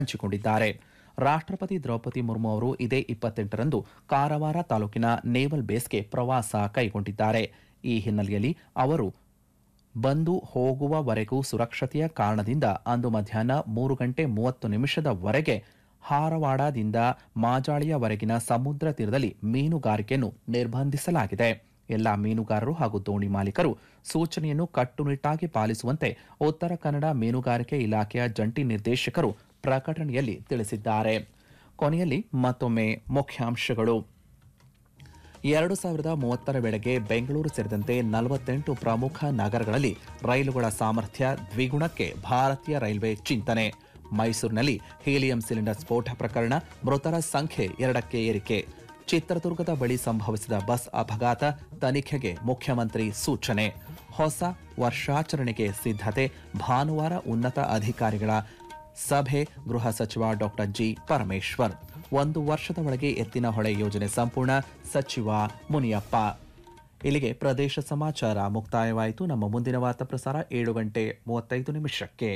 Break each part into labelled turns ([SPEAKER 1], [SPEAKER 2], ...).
[SPEAKER 1] ಹಂಚಿಕೊಂಡಿದ್ದಾರೆ ರಾಷ್ಟ್ರಪತಿ ದ್ರೌಪದಿ ಮುರ್ಮು ಅವರು ಇದೇ ಇಪ್ಪತ್ತೆಂಟರಂದು ಕಾರವಾರ ತಾಲೂಕಿನ ನೇವಲ್ ಬೇಸ್ಗೆ ಪ್ರವಾಸ ಕೈಗೊಂಡಿದ್ದಾರೆ ಈ ಹಿನ್ನೆಲೆಯಲ್ಲಿ ಅವರು ಬಂದು ಹೋಗುವವರೆಗೂ ಸುರಕ್ಷತೆಯ ಕಾರಣದಿಂದ ಅಂದು ಮಧ್ಯಾಹ್ನ ಮೂರು ಗಂಟೆ ಮೂವತ್ತು ನಿಮಿಷದವರೆಗೆ ಹಾರವಾಡದಿಂದ ಮಾಜಾಳಿಯವರೆಗಿನ ಸಮುದ್ರ ತೀರದಲ್ಲಿ ಮೀನುಗಾರಿಕೆಯನ್ನು ನಿರ್ಬಂಧಿಸಲಾಗಿದೆ ಎಲ್ಲಾ ಮೀನುಗಾರರು ಹಾಗೂ ದೋಣಿ ಮಾಲೀಕರು ಸೂಚನೆಯನ್ನು ಕಟ್ಟುನಿಟ್ಟಾಗಿ ಪಾಲಿಸುವಂತೆ ಉತ್ತರ ಕನ್ನಡ ಮೀನುಗಾರಿಕೆ ಇಲಾಖೆಯ ಜಂಟಿ ನಿರ್ದೇಶಕರು ಪ್ರಕಟಣೆಯಲ್ಲಿ ತಿಳಿಸಿದ್ದಾರೆ ಕೊನೆಯಲ್ಲಿ ಮತ್ತೊಮ್ಮೆ ಮುಖ್ಯಾಂಶಗಳು ಎರಡು ಸಾವಿರದ ಮೂವತ್ತರ ವೇಳೆಗೆ ಬೆಂಗಳೂರು ಸೇರಿದಂತೆ ನಲವತ್ತೆಂಟು ಪ್ರಮುಖ ನಗರಗಳಲ್ಲಿ ರೈಲುಗಳ ಸಾಮರ್ಥ್ಯ ದ್ವಿಗುಣಕ್ಕೆ ಭಾರತೀಯ ರೈಲ್ವೆ ಚಿಂತನೆ ಮೈಸೂರಿನಲ್ಲಿ ಹೀಲಿಯಂ ಸಿಲಿಂಡರ್ ಸ್ಫೋಟ ಪ್ರಕರಣ ಮೃತರ ಸಂಖ್ಯೆ ಎರಡಕ್ಕೆ ಏರಿಕೆ ಚಿತ್ರದುರ್ಗದ ಬಳಿ ಸಂಭವಿಸಿದ ಬಸ್ ಅಪಘಾತ ತನಿಖೆಗೆ ಮುಖ್ಯಮಂತ್ರಿ ಸೂಚನೆ ಹೊಸ ವರ್ಷಾಚರಣೆಗೆ ಸಿದ್ಧತೆ ಭಾನುವಾರ ಉನ್ನತ ಅಧಿಕಾರಿಗಳ ಸಭೆ ಗೃಹ ಸಚಿವ ಡಾಕ್ಟರ್ ಜಿ ಪರಮೇಶ್ವರ್ ಒಂದು ವರ್ಷದ ಒಳಗೆ ಎತ್ತಿನ ಹೊಳೆ ಯೋಜನೆ ಸಂಪೂರ್ಣ ಸಚಿವ ಮುನಿಯಪ್ಪ ಇಲ್ಲಿಗೆ ಪ್ರದೇಶ ಸಮಾಚಾರ ಮುಕ್ತಾಯವಾಯಿತು ನಮ್ಮ ಮುಂದಿನ ವಾರ್ತಾ ಪ್ರಸಾರ ಏಳು ಗಂಟೆ ಮೂವತ್ತೈದು ನಿಮಿಷಕ್ಕೆ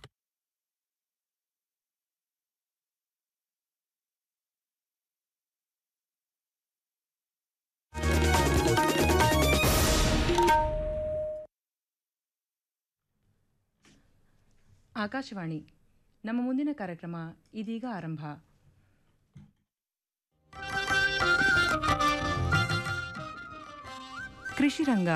[SPEAKER 2] ಆಕಾಶವಾಣಿ ನಮ್ಮ ಮುಂದಿನ ಕಾರ್ಯಕ್ರಮ ಇದೀಗ ಆರಂಭ ಕೃಷಿ ರಂಗ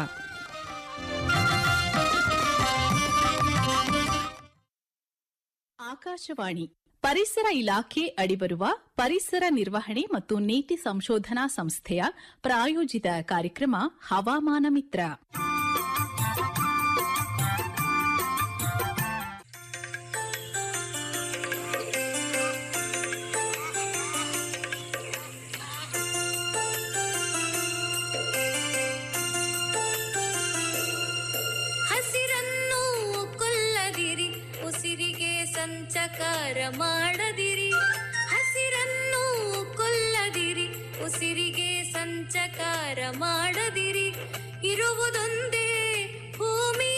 [SPEAKER 3] ಆಕಾಶವಾಣಿ ಪರಿಸರ ಇಲಾಖೆ ಅಡಿಬರುವ ಪರಿಸರ ನಿರ್ವಹಣೆ ಮತ್ತು ನೀತಿ ಸಂಶೋಧನಾ ಸಂಸ್ಥೆಯ ಪ್ರಾಯೋಜಿತ ಕಾರ್ಯಕ್ರಮ ಹವಾಮಾನ ಮಿತ್ರ
[SPEAKER 4] ಹಸಿರನ್ನು ಕೊಲ್ಲದಿರಿ ಉಸಿರಿಗೆ ಸಂಚಕಾರ ಮಾಡದಿರಿ ಹಸಿರನ್ನು ಕೊಲ್ಲದಿರಿ ಉಸಿರಿಗೆ ಸಂಚಕಾರ ಮಾಡದಿರಿ ಇರುವುದೊಂದೇ ಭೂಮಿ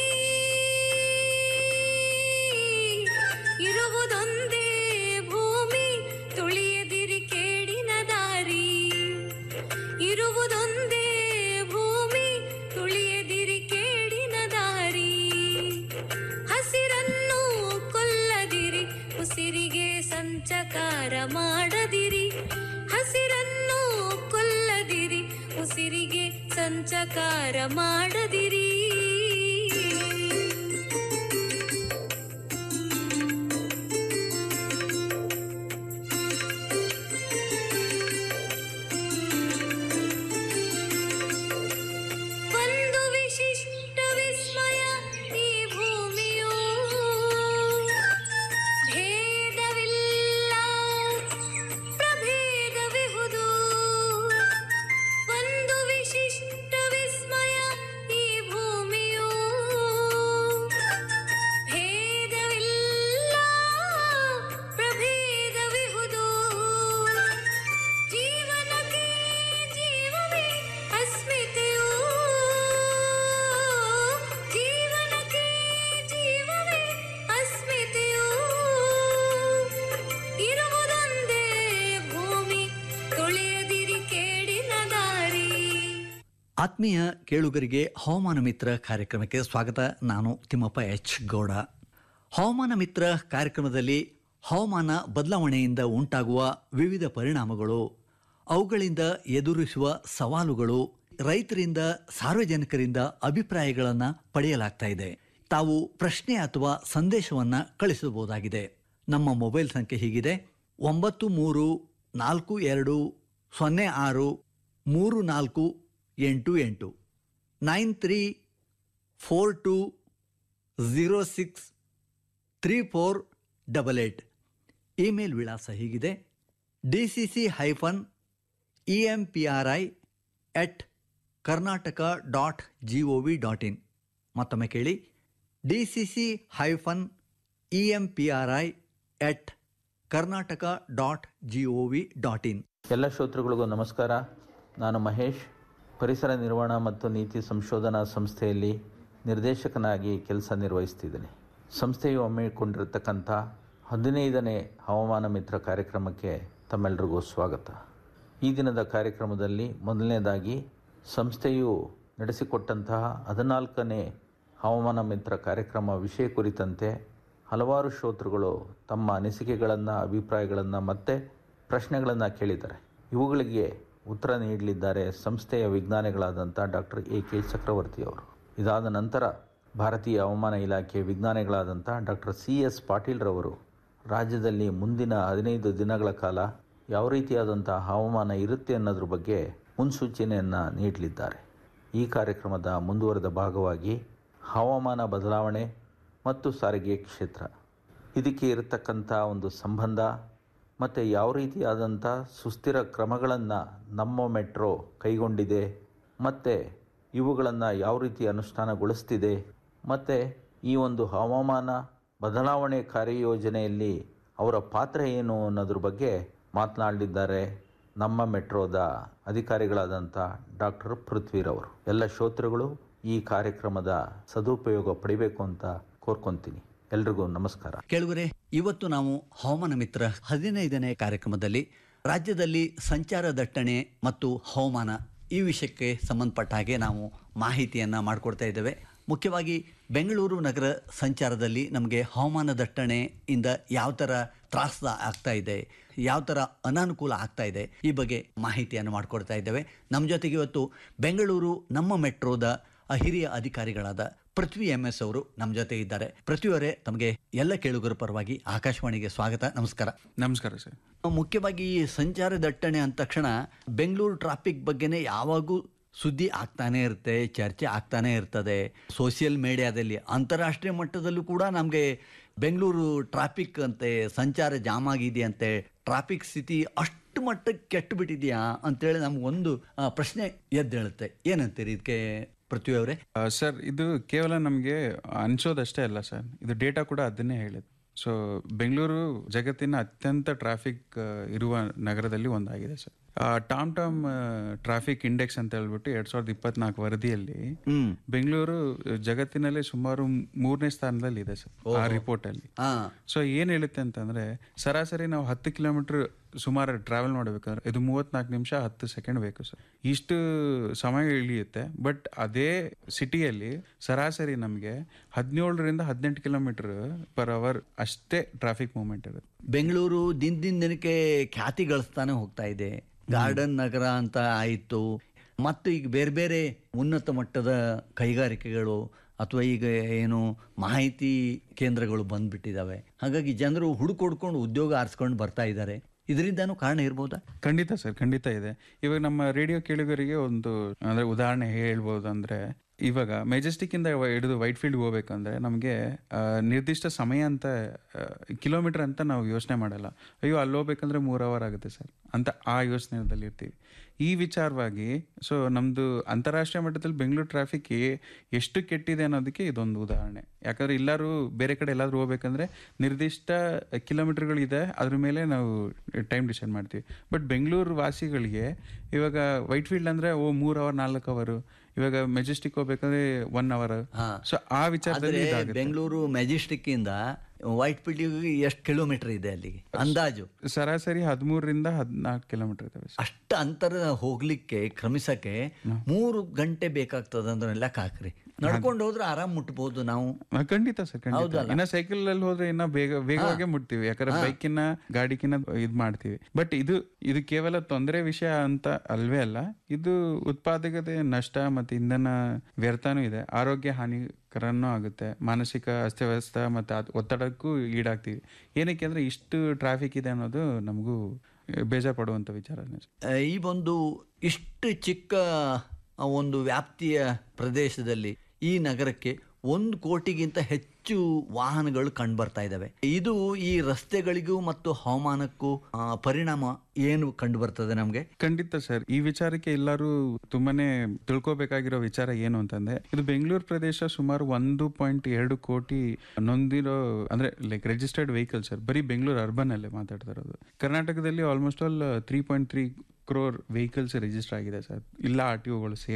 [SPEAKER 4] ಇರುವುದೊಂದೇ ಭೂಮಿ ತುಳಿಯದಿರಿ ಕೇಡಿನ ದಾರಿ ಇರುವುದೊಂದೇ ಭೂಮಿ ತುಳಿಯದಿರಿ ಕೇಡಿನ ದಾರಿ ಹಸಿರನ್ನು ಕೊಲ್ಲದಿರಿ ಉಸಿರಿಗೆ ಸಂಚಕಾರ ಮಾಡದಿರಿ ಹಸಿರನ್ನು ಕೊಲ್ಲದಿರಿ ಉಸಿರಿಗೆ ಸಂಚಕಾರ ಮಾಡದಿರಿ ಒಂದು ವಿಶಿಷ್ಟ ವಿಸ್ಮಯ ಈ ಭೂಮಿಯು ಭೇದವಿಲ್ಲ ಪ್ರಭೇದವಿಹುದು ಒಂದು ವಿಶಿಷ್ಟ ವಿಸ್ಮಯ ಈ ಭೂಮಿಯು ಭೇದವಿಲ್ಲ ಪ್ರಭೇದವಿಹುದು ಜೀವನಕ್ಕೆ ಜೀವವೇ ಅಸ್ಮಿತೆಯು ಜೀವನಕ್ಕೆ ಜೀವವೇ ಅಸ್ಮಿತೆಯು ಇರುವುದೊಂದೇ ಭೂಮಿ ತುಳಿಯದಿರಿ ಕೇಡಿನ ದಾರಿ
[SPEAKER 5] ಆತ್ಮೀಯ ಕೇಳುಗರಿಗೆ ಹವಾಮಾನ ಮಿತ್ರ ಕಾರ್ಯಕ್ರಮಕ್ಕೆ ಸ್ವಾಗತ ನಾನು ತಿಮ್ಮಪ್ಪ ಎಚ್ ಗೌಡ ಹವಾಮಾನ ಮಿತ್ರ ಕಾರ್ಯಕ್ರಮದಲ್ಲಿ ಹವಾಮಾನ ಬದಲಾವಣೆಯಿಂದ ಉಂಟಾಗುವ ವಿವಿಧ ಪರಿಣಾಮಗಳು ಅವುಗಳಿಂದ ಎದುರಿಸುವ ಸವಾಲುಗಳು ರೈತರಿಂದ ಸಾರ್ವಜನಿಕರಿಂದ ಅಭಿಪ್ರಾಯಗಳನ್ನು ಪಡೆಯಲಾಗ್ತಾ ಇದೆ ತಾವು ಪ್ರಶ್ನೆ ಅಥವಾ ಸಂದೇಶವನ್ನು ಕಳಿಸಬಹುದಾಗಿದೆ ನಮ್ಮ ಮೊಬೈಲ್ ಸಂಖ್ಯೆ ಹೀಗಿದೆ ಒಂಬತ್ತು ಮೂರು ನಾಲ್ಕು ಎರಡು ಸೊನ್ನೆ ಆರು ಮೂರು ನಾಲ್ಕು ಎಂಟು ಎಂಟು nine three four two zero six three four double eight email ವಿಳಾಸ ಹೀಗಿದೆ D C C hyphen E M P R I at Karnataka dot G O V dot in ಮತ್ತೊಮ್ಮೆ ಕೇಳಿ D C C hyphen E M P R I at Karnataka dot G O V dot in
[SPEAKER 6] ಎಲ್ಲ ಶ್ರೋತೃಗಳಿಗೂ ನಮಸ್ಕಾರ ನಾನು ಮಹೇಶ್ ಪರಿಸರ ನಿರ್ವಹಣಾ ಮತ್ತು ನೀತಿ ಸಂಶೋಧನಾ ಸಂಸ್ಥೆಯಲ್ಲಿ ನಿರ್ದೇಶಕನಾಗಿ ಕೆಲಸ ನಿರ್ವಹಿಸ್ತಿದ್ದೇನೆ ಸಂಸ್ಥೆಯು ಹಮ್ಮಿಕೊಂಡಿರತಕ್ಕಂಥ ಹದಿನೈದನೇ ಹವಾಮಾನ ಮಿತ್ರ ಕಾರ್ಯಕ್ರಮಕ್ಕೆ ತಮ್ಮೆಲ್ಲರಿಗೂ ಸ್ವಾಗತ ಈ ದಿನದ ಕಾರ್ಯಕ್ರಮದಲ್ಲಿ ಮೊದಲನೇದಾಗಿ ಸಂಸ್ಥೆಯು ನಡೆಸಿಕೊಟ್ಟಂತಹ ಹದಿನಾಲ್ಕನೇ ಹವಾಮಾನ ಮಿತ್ರ ಕಾರ್ಯಕ್ರಮ ವಿಷಯ ಕುರಿತಂತೆ ಹಲವಾರು ಶ್ರೋತೃಗಳು ತಮ್ಮ ಅನಿಸಿಕೆಗಳನ್ನು ಅಭಿಪ್ರಾಯಗಳನ್ನು ಮತ್ತು ಪ್ರಶ್ನೆಗಳನ್ನು ಕೇಳಿದ್ದಾರೆ ಇವುಗಳಿಗೆ ಉತ್ತರ ನೀಡಲಿದ್ದಾರೆ ಸಂಸ್ಥೆಯ ವಿಜ್ಞಾನಿಗಳಾದಂಥ ಡಾಕ್ಟರ್ ಎ ಕೆ ಚಕ್ರವರ್ತಿ ಅವರು ಇದಾದ ನಂತರ ಭಾರತೀಯ ಹವಾಮಾನ ಇಲಾಖೆ ವಿಜ್ಞಾನಿಗಳಾದಂಥ ಡಾಕ್ಟರ್ ಸಿ ಎಸ್ ಪಾಟೀಲ್ರವರು ರಾಜ್ಯದಲ್ಲಿ ಮುಂದಿನ ಹದಿನೈದು ದಿನಗಳ ಕಾಲ ಯಾವ ರೀತಿಯಾದಂಥ ಹವಾಮಾನ ಇರುತ್ತೆ ಅನ್ನೋದ್ರ ಬಗ್ಗೆ ಮುನ್ಸೂಚನೆಯನ್ನು ನೀಡಲಿದ್ದಾರೆ ಈ ಕಾರ್ಯಕ್ರಮದ ಮುಂದುವರೆದ ಭಾಗವಾಗಿ ಹವಾಮಾನ ಬದಲಾವಣೆ ಮತ್ತು ಸಾರಿಗೆ ಕ್ಷೇತ್ರ ಇದಕ್ಕೆ ಇರತಕ್ಕಂಥ ಒಂದು ಸಂಬಂಧ ಮತ್ತು ಯಾವ ರೀತಿಯಾದಂಥ ಸುಸ್ಥಿರ ಕ್ರಮಗಳನ್ನು ನಮ್ಮ ಮೆಟ್ರೋ ಕೈಗೊಂಡಿದೆ ಮತ್ತು ಇವುಗಳನ್ನು ಯಾವ ರೀತಿ ಅನುಷ್ಠಾನಗೊಳಿಸ್ತಿದೆ ಮತ್ತು ಈ ಒಂದು ಹವಾಮಾನ ಬದಲಾವಣೆ ಕಾರ್ಯಯೋಜನೆಯಲ್ಲಿ ಅವರ ಪಾತ್ರ ಏನು ಅನ್ನೋದ್ರ ಬಗ್ಗೆ ಮಾತನಾಡಲಿದ್ದಾರೆ ನಮ್ಮ ಮೆಟ್ರೋದ ಅಧಿಕಾರಿಗಳಾದಂಥ ಡಾಕ್ಟರ್ ಪೃಥ್ವಿರವರು ಎಲ್ಲ ಶ್ರೋತೃಗಳು ಈ ಕಾರ್ಯಕ್ರಮದ ಸದುಪಯೋಗ ಪಡಿಬೇಕು ಅಂತ ಕೋರ್ಕೊಂತೀನಿ ಎಲ್ರಿಗೂ ನಮಸ್ಕಾರ
[SPEAKER 5] ಕೇಳುವರೆ ಇವತ್ತು ನಾವು ಹವಾಮಾನ ಮಿತ್ರ ಹದಿನೈದನೇ ಕಾರ್ಯಕ್ರಮದಲ್ಲಿ ರಾಜ್ಯದಲ್ಲಿ ಸಂಚಾರ ದಟ್ಟಣೆ ಮತ್ತು ಹವಾಮಾನ ಈ ವಿಷಯಕ್ಕೆ ಸಂಬಂಧಪಟ್ಟ ಹಾಗೆ ನಾವು ಮಾಹಿತಿಯನ್ನು ಮಾಡಿಕೊಡ್ತಾ ಇದ್ದೇವೆ ಮುಖ್ಯವಾಗಿ ಬೆಂಗಳೂರು ನಗರ ಸಂಚಾರದಲ್ಲಿ ನಮಗೆ ಹವಾಮಾನ ದಟ್ಟಣೆಯಿಂದ ಯಾವ ಥರ ತ್ರಾಸ ಆಗ್ತಾ ಇದೆ ಯಾವ ಥರ ಅನಾನುಕೂಲ ಆಗ್ತಾ ಇದೆ ಈ ಬಗ್ಗೆ ಮಾಹಿತಿಯನ್ನು ಮಾಡಿಕೊಡ್ತಾ ಇದ್ದೇವೆ ನಮ್ಮ ಜೊತೆಗೆ ಇವತ್ತು ಬೆಂಗಳೂರು ನಮ್ಮ ಮೆಟ್ರೋದ ಹಿರಿಯ ಅಧಿಕಾರಿಗಳಾದ ಪೃಥ್ವಿ ಎಂ ಎಸ್ ಅವರು ನಮ್ಮ ಜೊತೆ ಇದ್ದಾರೆ ಪೃಥ್ವಿಯವರೇ ತಮಗೆ ಎಲ್ಲ ಕೇಳುಗರ ಪರವಾಗಿ ಆಕಾಶವಾಣಿಗೆ ಸ್ವಾಗತ ನಮಸ್ಕಾರ
[SPEAKER 7] ನಮಸ್ಕಾರ ಸರ್
[SPEAKER 5] ಮುಖ್ಯವಾಗಿ ಈ ಸಂಚಾರ ದಟ್ಟಣೆ ಅಂದ ತಕ್ಷಣ ಬೆಂಗಳೂರು ಟ್ರಾಫಿಕ್ ಬಗ್ಗೆನೇ ಯಾವಾಗೂ ಸುದ್ದಿ ಆಗ್ತಾನೆ ಇರುತ್ತೆ ಚರ್ಚೆ ಆಗ್ತಾನೆ ಇರ್ತದೆ ಸೋಷಿಯಲ್ ಮೀಡಿಯಾದಲ್ಲಿ ಅಂತಾರಾಷ್ಟ್ರೀಯ ಮಟ್ಟದಲ್ಲೂ ಕೂಡ ನಮಗೆ ಬೆಂಗಳೂರು ಟ್ರಾಫಿಕ್ ಅಂತೆ ಸಂಚಾರ ಜಾಮ್ ಆಗಿದೆಯಂತೆ ಟ್ರಾಫಿಕ್ ಸ್ಥಿತಿ ಅಷ್ಟು ಮಟ್ಟಕ್ಕೆ ಕೆಟ್ಟು ಬಿಟ್ಟಿದೆಯಾ ಅಂತೇಳಿ ನಮಗೊಂದು ಆ, ಪ್ರಶ್ನೆ ಎದ್ದೇಳುತ್ತೆ ಏನಂತೀರಿ ಇದಕ್ಕೆ ಪೃಥ್ವಿ ಅವರೇ
[SPEAKER 7] ಆ, ಸರ್ ಇದು ಕೇವಲ ನಮಗೆ ಅನ್ಸೋದಷ್ಟೇ ಅಲ್ಲ ಸರ್ ಇದು ಡೇಟಾ ಕೂಡ ಅದನ್ನೇ ಹೇಳಿದೆ ಸೊ ಬೆಂಗಳೂರು ಜಗತ್ತಿನ ಅತ್ಯಂತ ಟ್ರಾಫಿಕ್ ಇರುವ ನಗರದಲ್ಲಿ ಒಂದಾಗಿದೆ sir Tom Tom traffic index ಅಂತ ಹೇಳ್ಬಿಟ್ಟು ಎರಡ್ ಸಾವಿರದ ಇಪ್ಪತ್ನಾಲ್ಕು ವರದಿಯಲ್ಲಿ
[SPEAKER 5] ಹ್ಮ್
[SPEAKER 7] ಬೆಂಗಳೂರು ಜಗತ್ತಿನಲ್ಲೇ ಸುಮಾರು ಮೂರನೇ ಸ್ಥಾನದಲ್ಲಿ ಇದೆ ಸರ್ ಆ ರಿಪೋರ್ಟ್ ಅಲ್ಲಿ
[SPEAKER 5] ಹಾ
[SPEAKER 7] ಸೊ ಏನ್ ಹೇಳುತ್ತೆ ಅಂತಂದ್ರೆ ಸರಾಸರಿ ನಾವು ಹತ್ತು ಕಿಲೋಮೀಟರ್ ಸುಮಾರು ಟ್ರಾವೆಲ್ ಮಾಡಬೇಕಂದ್ರೆ ಇದು ಮೂವತ್ನಾಲ್ಕು ನಿಮಿಷ ಹತ್ತು ಸೆಕೆಂಡ್ ಬೇಕು ಸರ್ ಇಷ್ಟು ಸಮಯ ಇಳಿಯುತ್ತೆ ಬಟ್ ಅದೇ ಸಿಟಿಯಲ್ಲಿ ಸರಾಸರಿ ನಮಗೆ ಹದಿನೇಳರಿಂದ ಹದಿನೆಂಟು ಕಿಲೋಮೀಟರ್ ಪರ್ ಅವರ್ ಅಷ್ಟೇ ಟ್ರಾಫಿಕ್ ಮೂವ್ಮೆಂಟ್ ಇರುತ್ತೆ
[SPEAKER 5] ಬೆಂಗಳೂರು ದಿನದಿಂದ ದಿನಕ್ಕೆ ಖ್ಯಾತಿ ಗಳಿಸ್ತಾನೆ ಹೋಗ್ತಾ ಇದೆ ಗಾರ್ಡನ್ ನಗರ ಅಂತ ಆಯಿತು ಮತ್ತು ಈಗ ಬೇರೆ ಬೇರೆ ಉನ್ನತ ಮಟ್ಟದ ಕೈಗಾರಿಕೆಗಳು ಅಥವಾ ಈಗ ಏನು ಮಾಹಿತಿ ಕೇಂದ್ರಗಳು ಬಂದ್ಬಿಟ್ಟಿದ್ದಾವೆ ಹಾಗಾಗಿ ಜನರು ಹುಡುಕೊಡ್ಕೊಂಡು ಉದ್ಯೋಗ ಆರಿಸ್ಕೊಂಡು ಬರ್ತಾ ಇದ್ದಾರೆ ಇದರಿಂದನೂ ಕಾರಣ ಇರ್ಬೋದಾ
[SPEAKER 7] ಖಂಡಿತ ಸರ್ ಖಂಡಿತ ಇದೆ ಇವಾಗ ನಮ್ಮ ರೇಡಿಯೋ ಕೇಳುಗರಿಗೆ ಒಂದು ಅಂದ್ರೆ ಉದಾಹರಣೆ ಹೇಳ್ಬೋದು ಅಂದ್ರೆ ಇವಾಗ ಮೆಜೆಸ್ಟಿಕ್ ಇಂದ ವ- ಹಿಡಿದು ವೈಟ್ ಫೀಲ್ಡ್ ಹೋಗ್ಬೇಕಂದ್ರೆ ನಮಗೆ ನಿರ್ದಿಷ್ಟ ಸಮಯ ಅಂತ ಕಿಲೋಮೀಟರ್ ಅಂತ ನಾವು ಯೋಚನೆ ಮಾಡಲ್ಲ ಅಯ್ಯೋ ಅಲ್ಲಿ ಹೋಗ್ಬೇಕಂದ್ರೆ ಮೂರ್ ಅವರ್ ಆಗುತ್ತೆ ಸರ್ ಅಂತ ಆ ಯೋಚನೆದಲ್ಲಿ ಇರ್ತೀವಿ ಈ ವಿಚಾರವಾಗಿ ಸೊ ನಮ್ದು ಅಂತಾರಾಷ್ಟ್ರೀಯ ಮಟ್ಟದಲ್ಲಿ ಬೆಂಗಳೂರು ಟ್ರಾಫಿಕ್ ಎಷ್ಟು ಕೆಟ್ಟಿದೆ ಅನ್ನೋದಕ್ಕೆ ಇದೊಂದು ಉದಾಹರಣೆ ಯಾಕಂದ್ರೆ ಎಲ್ಲರೂ ಬೇರೆ ಕಡೆ ಎಲ್ಲಾದ್ರೂ ಹೋಗ್ಬೇಕಂದ್ರೆ ನಿರ್ದಿಷ್ಟ ಕಿಲೋಮೀಟರ್ಗಳು ಇದೆ ಅದ್ರ ಮೇಲೆ ನಾವು ಟೈಮ್ ಡಿಸೈಡ್ ಮಾಡ್ತೀವಿ ಬಟ್ ಬೆಂಗಳೂರು ವಾಸಿಗಳಿಗೆ ಇವಾಗ ವೈಟ್ ಫೀಲ್ಡ್ ಅಂದ್ರೆ ಓ ಮೂರ್ ಅವರ್ ನಾಲ್ಕು ಅವರು ಇವಾಗ ಮೆಜೆಸ್ಟಿಕ್ ಹೋಗ್ಬೇಕಂದ್ರೆ ಒನ್ ಅವರ್
[SPEAKER 5] ಹಾ.
[SPEAKER 7] ಸೊ ಆ ವಿಚಾರದಲ್ಲಿ
[SPEAKER 5] ಆದ್ರೆ
[SPEAKER 7] ಇದಾಗುತ್ತೆ.
[SPEAKER 5] ಬೆಂಗಳೂರು ಮೆಜೆಸ್ಟಿಕ್ ಇಂದ ವೈಟ್ ಫೀಲ್ಡಿಗೆ ಎಷ್ಟು ಕಿಲೋಮೀಟರ್ ಇದೆ ಅಲ್ಲಿಗೆ ಅಂದಾಜು
[SPEAKER 7] ಸರಾಸರಿ ಹದಿಮೂರರಿಂದ ಹದಿನಾಲ್ಕು ಕಿಲೋಮೀಟರ್ ಇದಾವೆ ಸರ್.
[SPEAKER 5] ಅಷ್ಟು ಅಂತರ ಹೋಗ್ಲಿಕ್ಕೆ ಕ್ರಮಿಸಕ್ಕೆ ಮೂರು ಗಂಟೆ ಬೇಕಾಗ್ತದೆ ಅಂದ್ರೆ ಲೆಕ್ಕ ಹಾಕ್ರಿ ನಡ್ಕೊಂಡು ಹೋದ್ರೆ ಆರಾಮ್ ಮುಟ್ಬೋದು ನಾವು
[SPEAKER 7] ಆ, ಖಂಡಿತ ಸರ್ ಖಂಡಿತ
[SPEAKER 5] ಹೌದಲ್ಲ?
[SPEAKER 7] ಇನ್ನ ಸೈಕಲ್ ಅಲ್ಲಿ ಹೋದ್ರೆ ಇನ್ನ ಬೇಗ ವೇಗವಾಗಿ ಮುಟ್ತೀವಿ ಯಾಕಂದ್ರೆ ಬೈಕಿನ ಗಾಡಿಕಿನ ಇದ್ ಮಾಡ್ತೀವಿ ಬಟ್ ಇದು ಇದು ಕೇವಲ ತೊಂದರೆ ವಿಷಯ ಅಂತ ಅಲ್ವೇ ಅಲ್ಲ ಇದು ಉತ್ಪಾದಕತೆ ನಷ್ಟ ಮತ್ತೆ ಇಂಧನ ವ್ಯರ್ಥನೂ ಇದೆ ಆರೋಗ್ಯ ಹಾನಿಕರನೂ ಆಗುತ್ತೆ ಮಾನಸಿಕ ಅಸ್ತವ್ಯಸ್ತ ಮತ್ತೆ ಅದ್- ಒತ್ತಡಕ್ಕೂ ಈಡಾಗ್ತೀವಿ ಏನಕ್ಕೆ ಅಂದ್ರೆ ಇಷ್ಟು ಟ್ರಾಫಿಕ್ ಇದೆ ಅನ್ನೋದು ನಮಗೂ ಬೇಜಾರ್ ಪಡುವಂತ ವಿಚಾರನೇ ಸರ್.
[SPEAKER 5] ಆ, ಈ ಒಂದು ಇಷ್ಟು ಚಿಕ್ಕ ಆ, ಒಂದು ವ್ಯಾಪ್ತಿಯ ಪ್ರದೇಶದಲ್ಲಿ ಈ ನಗರಕ್ಕೆ ಒಂದು ಕೋಟಿಗಿಂತ ಹೆಚ್ಚು ವಾಹನಗಳು ಕಂಡುಬರ್ತಾ ಇದ್ದಾವೆ ಇದು ಈ ರಸ್ತೆಗಳಿಗೂ ಮತ್ತು ಹವಾಮಾನಕ್ಕೂ ಆ, ಪರಿಣಾಮ ಏನು ಕಂಡು ಬರ್ತದೆ ನಮಗೆ
[SPEAKER 7] ಖಂಡಿತ ಸರ್ ಈ ವಿಚಾರಕ್ಕೆ ಎಲ್ಲರೂ ತುಂಬಾನೇ ತಿಳ್ಕೊಬೇಕಾಗಿರೋ ವಿಚಾರ ಏನು ಅಂತಂದ್ರೆ ಇದು ಬೆಂಗಳೂರು ಪ್ರದೇಶ ಸುಮಾರು ಒಂದು ಪಾಯಿಂಟ್ ಎರಡು ಕೋಟಿ ನೊಂದಿರೋ ಅಂದ್ರೆ ಲೈಕ್ ರಿಜಿಸ್ಟರ್ಡ್ ವೆಹಿಕಲ್ ಸರ್ ಬರೀ ಬೆಂಗಳೂರು ಅರ್ಬನ್ ಅಲ್ಲೇ ಮಾತಾಡ್ತಾ ಇರೋದು ಕರ್ನಾಟಕದಲ್ಲಿ almost all three point three crore vehicles register ಆಗಿದೆ ಸರ್ ಇಲ್ಲ ಆರ್ ಟಿ ಒಗಳು ಸೇರಿ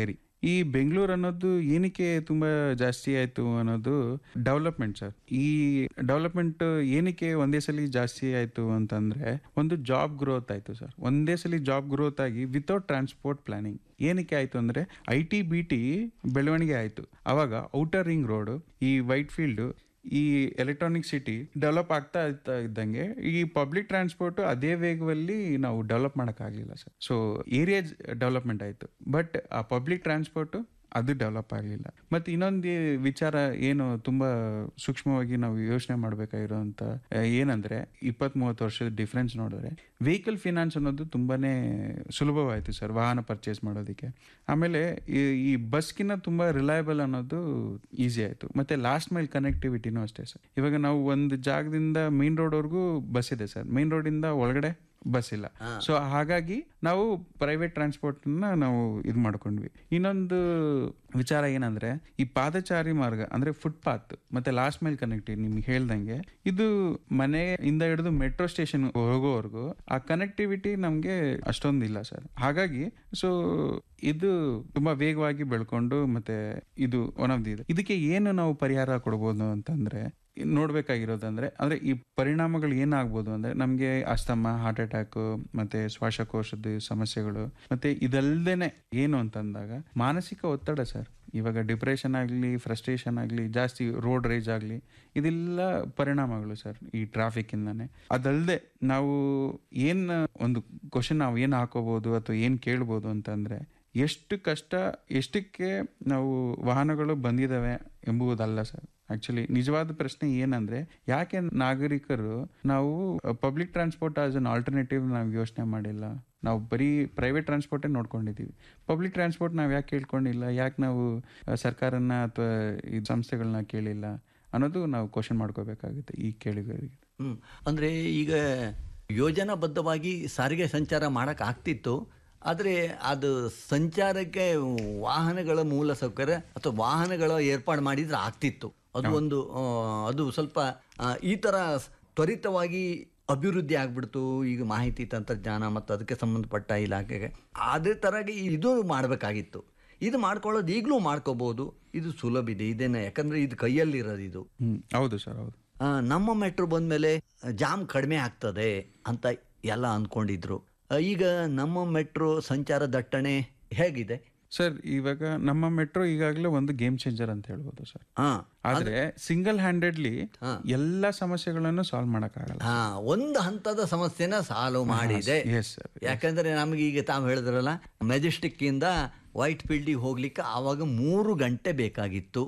[SPEAKER 7] ಈ ಬೆಂಗಳೂರು ಅನ್ನೋದು ಏನಕ್ಕೆ ತುಂಬಾ ಜಾಸ್ತಿ ಆಯ್ತು ಅನ್ನೋದು ಡೆವಲಪ್ಮೆಂಟ್ ಸರ್ ಈ ಡೆವಲಪ್ಮೆಂಟ್ ಏನಕ್ಕೆ ಒಂದೇ ಸಲ ಜಾಸ್ತಿ ಆಯ್ತು ಅಂತಂದ್ರೆ ಒಂದು ಜಾಬ್ ಗ್ರೋತ್ ಆಯ್ತು ಸರ್ ಒಂದೇ ಸಲ ಜಾಬ್ ಗ್ರೋತ್ ಆಗಿ ವಿತೌಟ್ ಟ್ರಾನ್ಸ್ಪೋರ್ಟ್ ಪ್ಲಾನಿಂಗ್ ಏನಕ್ಕೆ ಆಯ್ತು ಅಂದ್ರೆ ಐ ಟಿ ಬಿ ಟಿ ಬೆಳವಣಿಗೆ ಆಯ್ತು ಅವಾಗ ಔಟರ್ ರಿಂಗ್ ರೋಡ್ ಈ ವೈಟ್ ಫೀಲ್ಡ್ ಈ ಎಲೆಕ್ಟ್ರಾನಿಕ್ ಸಿಟಿ ಡೆವಲಪ್ ಆಗ್ತಾ ಇರ್ತಾ ಇದ್ದಂಗೆ ಈ ಪಬ್ಲಿಕ್ ಟ್ರಾನ್ಸ್ಪೋರ್ಟ್ ಅದೇ ವೇಗದಲ್ಲಿ ನಾವು ಡೆವಲಪ್ ಮಾಡೋಕ್ಕಾಗಲಿಲ್ಲ ಸರ್ ಸೊ ಏರಿಯಾ ಡೆವಲಪ್ಮೆಂಟ್ ಆಯಿತು ಬಟ್ ಆ ಪಬ್ಲಿಕ್ ಟ್ರಾನ್ಸ್ಪೋರ್ಟ್ ಅದು ಡೆವಲಪ್ ಆಗಲಿಲ್ಲ ಮತ್ತು ಇನ್ನೊಂದು ವಿಚಾರ ಏನು ತುಂಬ ಸೂಕ್ಷ್ಮವಾಗಿ ನಾವು ಯೋಚನೆ ಮಾಡಬೇಕಾಗಿರೋಂಥ ಏನಂದರೆ ಇಪ್ಪತ್ತ್ ಮೂವತ್ತು ವರ್ಷದ ಡಿಫ್ರೆನ್ಸ್ ನೋಡಿದ್ರೆ ವೆಹಿಕಲ್ ಫಿನಾನ್ಸ್ ಅನ್ನೋದು ತುಂಬಾ ಸುಲಭವಾಯಿತು ಸರ್ ವಾಹನ ಪರ್ಚೇಸ್ ಮಾಡೋದಕ್ಕೆ ಆಮೇಲೆ ಈ ಈ ಬಸ್ಗಿನ್ನ ತುಂಬ ರಿಲಯಬಲ್ ಅನ್ನೋದು ಈಸಿ ಆಯಿತು ಮತ್ತು ಲಾಸ್ಟ್ ಮೈಲ್ ಕನೆಕ್ಟಿವಿಟಿನೂ ಅಷ್ಟೇ ಸರ್ ಇವಾಗ ನಾವು ಒಂದು ಜಾಗದಿಂದ ಮೇನ್ ರೋಡ್ವರೆಗೂ ಬಸ್ ಇದೆ ಸರ್ ಮೇನ್ ರೋಡಿಂದ ಒಳಗಡೆ ಬಸ್ ಇಲ್ಲ ಸೊ ಹಾಗಾಗಿ ನಾವು ಪ್ರೈವೇಟ್ ಟ್ರಾನ್ಸ್ಪೋರ್ಟ್ನ ನಾವು ಇದು ಮಾಡ್ಕೊಂಡ್ವಿ ಇನ್ನೊಂದು ವಿಚಾರ ಏನಂದ್ರೆ ಈ ಪಾದಚಾರಿ ಮಾರ್ಗ ಅಂದ್ರೆ ಫುಟ್ಪಾತ್ ಮತ್ತೆ ಲಾಸ್ಟ್ ಮೈಲ್ ಕನೆಕ್ಟಿವ್ ನಿಮ್ಗೆ ಹೇಳ್ದಂಗೆ ಇದು ಮನೆಯಿಂದ ಹಿಡಿದು ಮೆಟ್ರೋ ಸ್ಟೇಷನ್ ಹೋಗೋವರೆಗೂ ಆ ಕನೆಕ್ಟಿವಿಟಿ ನಮಗೆ ಅಷ್ಟೊಂದು ಇಲ್ಲ ಸರ್ ಹಾಗಾಗಿ ಸೊ ಇದು ತುಂಬಾ ವೇಗವಾಗಿ ಬೆಳ್ಕೊಂಡು ಮತ್ತೆ ಇದು ಒನ್ ಆಫ್ ದಿ ಇದೆ ಇದಕ್ಕೆ ಏನು ನಾವು ಪರಿಹಾರ ಕೊಡ್ಬೋದು ಅಂತಂದ್ರೆ ನೋಡ್ಬೇಕಾಗಿರೋದಂದ್ರೆ ಅಂದ್ರೆ ಈ ಪರಿಣಾಮಗಳು ಏನಾಗ್ಬೋದು ಅಂದ್ರೆ ನಮಗೆ ಅಸ್ತಮ ಹಾರ್ಟ್ ಅಟ್ಯಾಕ್ ಮತ್ತೆ ಶ್ವಾಸಕೋಶದ ಸಮಸ್ಯೆಗಳು ಮತ್ತೆ ಇದಲ್ದೇನೆ ಏನು ಅಂತಂದಾಗ ಮಾನಸಿಕ ಒತ್ತಡ ಸರ್ ಇವಾಗ ಡಿಪ್ರೆಷನ್ ಆಗಲಿ ಫ್ರಸ್ಟ್ರೇಷನ್ ಆಗಲಿ ಜಾಸ್ತಿ ರೋಡ್ ರೇಜ್ ಆಗಲಿ ಇದೆಲ್ಲ ಪರಿಣಾಮಗಳು ಸರ್ ಈ ಟ್ರಾಫಿಕ್ಕಿಂದಾನೆ ಅದಲ್ಲದೆ ನಾವು ಏನು ಒಂದು ಕ್ವಶನ್ ನಾವು ಏನು ಹಾಕೋಬಹುದು ಅಥವಾ ಏನು ಕೇಳ್ಬೋದು ಅಂತಂದ್ರೆ ಎಷ್ಟು ಕಷ್ಟ ಎಷ್ಟಕ್ಕೆ ನಾವು ವಾಹನಗಳು ಬಂದಿದ್ದಾವೆ ಎಂಬುದಲ್ಲ ಸರ್ ಆಕ್ಚುಲಿ ನಿಜವಾದ ಪ್ರಶ್ನೆ ಏನಂದ್ರೆ ಯಾಕೆ ನಾಗರಿಕರು ನಾವು public transport as an alternative ನಾವು ಯೋಚನೆ ಮಾಡಿಲ್ಲ ನಾವು ಬರೀ ಪ್ರೈವೇಟ್ ಟ್ರಾನ್ಸ್ಪೋರ್ಟೇ ನೋಡ್ಕೊಂಡಿದ್ದೀವಿ ಪಬ್ಲಿಕ್ ಟ್ರಾನ್ಸ್ಪೋರ್ಟ್ ನಾವು ಯಾಕೆ ಕೇಳ್ಕೊಂಡಿಲ್ಲ ಯಾಕೆ ನಾವು ಆ, ಸರ್ಕಾರನ ಅಥವಾ ಈ ಸಂಸ್ಥೆಗಳನ್ನ ಕೇಳಿಲ್ಲ ಅನ್ನೋದು ನಾವು ಕ್ವಶನ್ ಮಾಡ್ಕೋಬೇಕಾಗುತ್ತೆ ಈ ಕೇಳಿಗರಿಗೆ
[SPEAKER 5] ಹ್ಮ್. ಅಂದ್ರೆ ಈಗ ಯೋಜನಾಬದ್ಧವಾಗಿ ಸಾರಿಗೆ ಸಂಚಾರ ಮಾಡಕ್ ಆಗ್ತಿತ್ತು ಆದರೆ ಅದು ಸಂಚಾರಕ್ಕೆ ವಾಹನಗಳ ಮೂಲ ಸೌಕರ್ಯ ಅಥವಾ ವಾಹನಗಳ ಏರ್ಪಾಡು ಮಾಡಿದ್ರೆ ಆಗ್ತಿತ್ತು ಅದು ಒಂದು ಆ, ಅದು ಸ್ವಲ್ಪ ಆ, ಈ ಥರ ತ್ವರಿತವಾಗಿ ಅಭಿವೃದ್ಧಿ ಆಗ್ಬಿಡ್ತು ಈಗ ಮಾಹಿತಿ ತಂತ್ರಜ್ಞಾನ ಮತ್ತು ಅದಕ್ಕೆ ಸಂಬಂಧಪಟ್ಟ ಇಲಾಖೆಗೆ ಅದೇ ಥರಗೆ ಇದು ಮಾಡಬೇಕಾಗಿತ್ತು ಇದು ಮಾಡ್ಕೊಳ್ಳೋದು ಈಗಲೂ ಮಾಡ್ಕೋಬಹುದು ಇದು ಸುಲಭ ಇದೆ ಇದೇನೆ ಯಾಕಂದ್ರೆ ಇದು ಕೈಯಲ್ಲಿರೋದು ಇದು
[SPEAKER 7] ಹ್ಮ್ ಹೌದು ಸರ್ ಹೌದು
[SPEAKER 5] ಆ, ನಮ್ಮ ಮೆಟ್ರೋ ಬಂದಮೇಲೆ ಜಾಮ್ ಕಡಿಮೆ ಆಗ್ತದೆ ಅಂತ ಎಲ್ಲ ಅಂದ್ಕೊಂಡಿದ್ರು ಆ, ಈಗ ನಮ್ಮ ಮೆಟ್ರೋ ಸಂಚಾರ ದಟ್ಟಣೆ ಹೇಗಿದೆ
[SPEAKER 7] ಸರ್ ಇವಾಗ ನಮ್ಮ ಮೆಟ್ರೋ ಈಗಾಗಲೇ ಒಂದು ಗೇಮ್ ಚೇಂಜರ್ ಅಂತ ಹೇಳ್ಬೋದು ಸರ್
[SPEAKER 5] ಹಾ
[SPEAKER 7] ಆದ್ರೆ ಸಿಂಗಲ್ ಹ್ಯಾಂಡೆಡ್ಲಿ ಎಲ್ಲ ಸಮಸ್ಯೆಗಳನ್ನು ಸಾಲ್ವ್ ಮಾಡಕ್ಕಾಗಲ್ಲ
[SPEAKER 5] ಹಾ ಒಂದು ಹಂತದ ಸಮಸ್ಯೆನ ಸಾಲ್ವ್ ಮಾಡಿದೆ
[SPEAKER 7] ಎಸ್ ಸರ್
[SPEAKER 5] ಯಾಕಂದ್ರೆ ನಮಗೆ ಈಗ ತಾವು ಹೇಳಿದ್ರಲ್ಲ ಮೆಜೆಸ್ಟಿಕ್ ಇಂದ ವೈಟ್ ಫೀಲ್ಡಿಗೆ ಹೋಗ್ಲಿಕ್ಕೆ ಆವಾಗ ಮೂರು ಗಂಟೆ ಬೇಕಾಗಿತ್ತು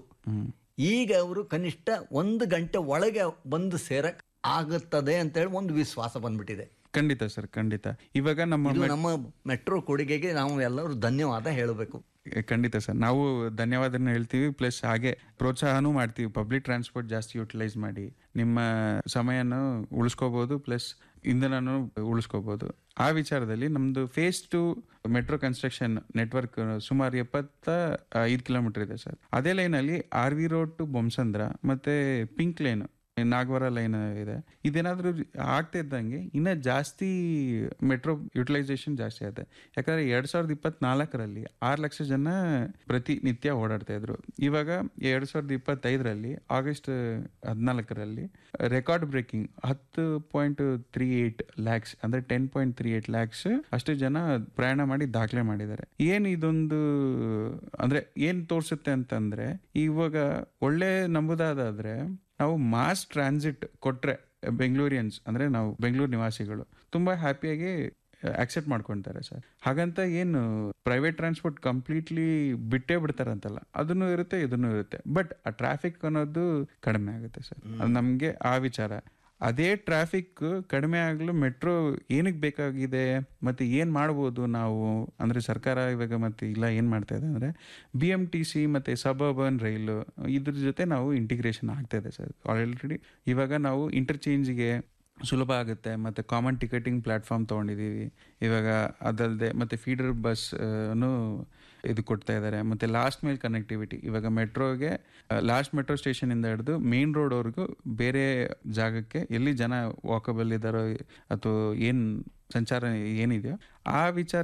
[SPEAKER 5] ಈಗ ಅವರು ಕನಿಷ್ಠ ಒಂದು ಗಂಟೆ ಒಳಗೆ ಬಂದು ಸೇರಕ್ ಆಗುತ್ತದೆ ಅಂತೇಳಿ ಒಂದು ವಿಶ್ವಾಸ ಬಂದ್ಬಿಟ್ಟಿದೆ
[SPEAKER 7] ಖಂಡಿತ ಸರ್ ಖಂಡಿತ ಇವಾಗ ನಮ್ಮ
[SPEAKER 5] ಇದು ನಮ್ಮ ಮೆಟ್ರೋ ಕೊಡುಗೆಗೆ ನಾವು ಎಲ್ಲರೂ ಧನ್ಯವಾದ ಹೇಳಬೇಕು
[SPEAKER 7] ಖಂಡಿತ ಸರ್ ನಾವು ಧನ್ಯವಾದನ ಹೇಳ್ತೀವಿ ಪ್ಲಸ್ ಹಾಗೆ ಪ್ರೋತ್ಸಾಹನೂ ಮಾಡ್ತೀವಿ ಪಬ್ಲಿಕ್ ಟ್ರಾನ್ಸ್ಪೋರ್ಟ್ ಜಾಸ್ತಿ ಯುಟಿಲೈಸ್ ಮಾಡಿ ನಿಮ್ಮ ಸಮಯನ ಉಳಿಸ್ಕೋಬಹುದು ಪ್ಲಸ್ ಇಂಧನನು ಉಳಿಸ್ಕೋಬಹುದು ಆ ವಿಚಾರದಲ್ಲಿ ನಮ್ದು phase two metro construction network ಸುಮಾರು ಎಪ್ಪತ್ತ ಐದು ಕಿಲೋಮೀಟರ್ ಇದೆ ಸರ್ ಅದೇ ಲೈನಲ್ಲಿ R V road to Bommasandra ಮತ್ತೆ ಪಿಂಕ್ ಲೈನ್ ನಾಗವರ ಲೈನ್ ಇದೆ ಇದೇನಾದ್ರೂ ಆಗ್ತಾ ಇದ್ದಂಗೆ ಇನ್ನ ಜಾಸ್ತಿ ಮೆಟ್ರೋ ಯುಟಿಲೈಸೇಷನ್ ಜಾಸ್ತಿ ಆಗುತ್ತೆ ಯಾಕಂದ್ರೆ ಎರಡ್ ಸಾವಿರದ ಇಪ್ಪತ್ನಾಲ್ಕರಲ್ಲಿ ಆರು ಲಕ್ಷ ಜನ ಪ್ರತಿನಿತ್ಯ ಓಡಾಡ್ತಾ ಇದ್ರು ಇವಾಗ ಎರಡ್ ಸಾವಿರದ ಇಪ್ಪತ್ತೈದರಲ್ಲಿ ಆಗಸ್ಟ್ ಹದಿನಾಲ್ಕರಲ್ಲಿ ರೆಕಾರ್ಡ್ ಬ್ರೇಕಿಂಗ್ ಹತ್ತು ಪಾಯಿಂಟ್ ತ್ರೀ ಏಟ್ ಲ್ಯಾಕ್ಸ್ ಅಂದ್ರೆ ten point three eight lakhs ಅಷ್ಟು ಜನ ಪ್ರಯಾಣ ಮಾಡಿ ದಾಖಲೆ ಮಾಡಿದ್ದಾರೆ ಏನ್ ಇದೊಂದು ಅಂದ್ರೆ ಏನ್ ತೋರಿಸುತ್ತೆ ಅಂತಂದ್ರೆ ಇವಾಗ ಒಳ್ಳೆ ನಂಬುದಾದ್ರೆ ನಾವು ಮಾಸ್ ಟ್ರಾನ್ಸಿಟ್ ಕೊಟ್ರೆ ಬೆಂಗಳೂರಿಯನ್ಸ್ ಅಂದ್ರೆ ನಾವು ಬೆಂಗಳೂರು ನಿವಾಸಿಗಳು ತುಂಬಾ ಹ್ಯಾಪಿಯಾಗಿ ಆಕ್ಸೆಪ್ಟ್ ಮಾಡ್ಕೊಂತಾರೆ ಸರ್ ಹಾಗಂತ ಏನು ಪ್ರೈವೇಟ್ ಟ್ರಾನ್ಸ್ಪೋರ್ಟ್ ಕಂಪ್ಲೀಟ್ಲಿ ಬಿಟ್ಟೇ ಬಿಡ್ತಾರಂತಲ್ಲ ಅದನ್ನು ಇರುತ್ತೆ ಇದನ್ನು ಇರುತ್ತೆ ಬಟ್ ಆ ಟ್ರಾಫಿಕ್ ಅನ್ನೋದು ಕಡಿಮೆ ಆಗುತ್ತೆ ಸರ್ ಅದು ನಮಗೆ ಆ ವಿಚಾರ ಅದೇ ಟ್ರಾಫಿಕ್ ಕಡಿಮೆ ಆಗಲು ಮೆಟ್ರೋ ಏನಕ್ಕೆ ಬೇಕಾಗಿದೆ ಮತ್ತೆ ಏನು ಮಾಡ್ಬೋದು ನಾವು ಅಂದರೆ ಸರ್ಕಾರ ಇವಾಗ ಮತ್ತೆ ಇಲ್ಲ ಏನು ಮಾಡ್ತಾ ಇದೆ ಅಂದರೆ ಬಿ ಎಮ್ ಟಿ ಸಿ ಮತ್ತು ಸಬರ್ಬನ್ ರೈಲು ಇದ್ರ ಜೊತೆ ನಾವು ಇಂಟಿಗ್ರೇಷನ್ ಆಗ್ತಾ ಇದೆ ಸರ್ ಆಲ್ರೆಡಿ ಇವಾಗ ನಾವು ಇಂಟರ್ಚೇಂಜ್ಗೆ ಸುಲಭ ಆಗುತ್ತೆ ಮತ್ತು ಕಾಮನ್ ಟಿಕೆಟಿಂಗ್ ಪ್ಲಾಟ್ಫಾರ್ಮ್ ತೊಗೊಂಡಿದ್ದೀವಿ ಇವಾಗ ಅದಲ್ಲದೆ ಮತ್ತು ಫೀಡರ್ ಬಸ್ ಅನ್ನು ಇದು ಕೊಡ್ತಾ ಇದ್ದಾರೆ ಮತ್ತು ಲಾಸ್ಟ್ ಮೈಲ್ ಕನೆಕ್ಟಿವಿಟಿ ಇವಾಗ ಮೆಟ್ರೋಗೆ ಲಾಸ್ಟ್ ಮೆಟ್ರೋ ಸ್ಟೇಷನಿಂದ ಹಿಡಿದು ಮೇನ್ ರೋಡ್ವರೆಗೂ ಬೇರೆ ಜಾಗಕ್ಕೆ ಎಲ್ಲಿ ಜನ ವಾಕಬಲ್ ಇದ್ದಾರೋ ಅಥವಾ ಏನು ಸಂಚಾರ ಏನಿದೆಯೋ ಆ ವಿಚಾರಕ್ಕೆ